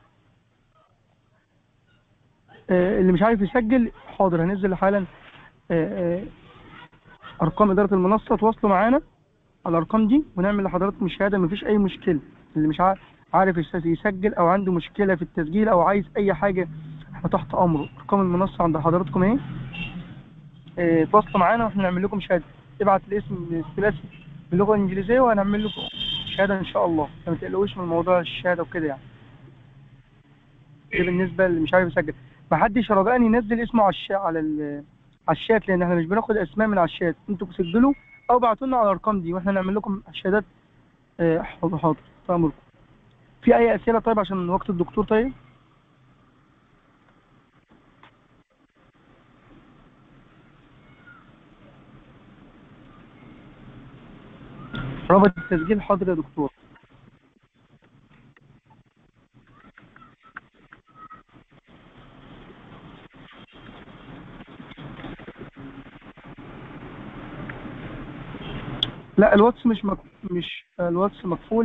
آه، اللي مش عارف يسجل حاضر هنزل حالا آه، آه، ارقام اداره المنصه تواصلوا معانا على الارقام دي ونعمل لحضراتكم الشهاده مفيش اي مشكله اللي مش عارف عارف يس- يسجل او عنده مشكله في التسجيل او عايز اي حاجه احنا تحت امره ارقام المنصه عند حضراتكم اهي آه، تواصلوا معانا واحنا نعمل لكم شهاده ابعت الاسم الثلاثي باللغه الانجليزيه وهنعمل لكم شهاده ان شاء الله فما تقلقوش من موضوع الشهاده وكده يعني ده بالنسبه اللي مش عارف يسجل محدش رجاء ينزل اسمه على الشا على ال- على الشات لان احنا مش بناخد اسماء من على الشات انتوا تسجلوا او ابعتوا لنا على الارقام دي واحنا نعمل لكم شهادات آه، حاضر حاضر في امركم في اي اسئله طيب عشان وقت الدكتور طيب رابط التسجيل حاضر يا دكتور لا الواتس مش مك... مش الواتس مقفول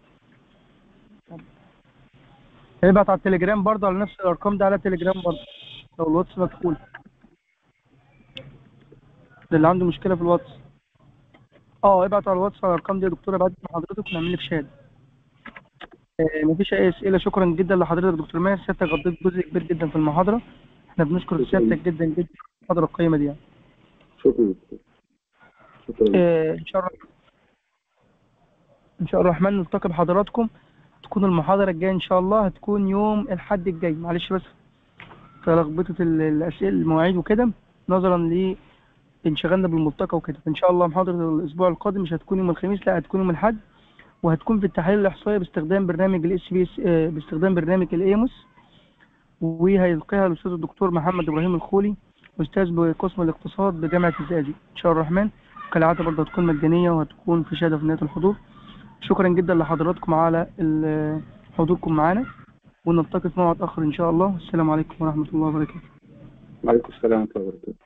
ابعت على التليجرام برضه على نفس الارقام ده على التليجرام برضه لو الواتس مقفول ده اللي عنده مشكله في الواتس اه ابعت على الواتس على الارقام دي يا دكتور ابعت لحضرتك ونعمل لك شهاده آه مفيش اي اسئله شكرا جدا لحضرتك دكتور ماهر سيادتك غطيت جزء كبير جدا في المحاضره احنا بنشكر شكراً. سيادتك جدا جدا في المحاضره القيمه دي يعني. شكرا شكرا آه، ان شاء الله ان شاء الله الرحمن نلتقي بحضراتكم تكون المحاضره الجايه ان شاء الله هتكون يوم الحد الجاي معلش بس تلخبطه ال- الاسئله المواعيد وكده نظرا لانشغالنا بالملتقى وكده فان شاء الله محاضره الاسبوع القادم مش هتكون يوم الخميس لا هتكون يوم الاحد وهتكون في التحاليل الاحصائيه باستخدام برنامج الاس بي اس باستخدام برنامج الايموس وهيلقيها الاستاذ الدكتور محمد ابراهيم الخولي استاذ بقسم الاقتصاد بجامعه الزقازيق ان شاء الله الرحمن كالعاده برضه هتكون مجانيه وهتكون في شهاده في نهايه الحضور شكرا جدا لحضراتكم على ال- حضوركم معنا ونلتقي في موعد اخر ان شاء الله السلام عليكم ورحمه الله وبركاته وعليكم السلام ورحمة الله وبركاته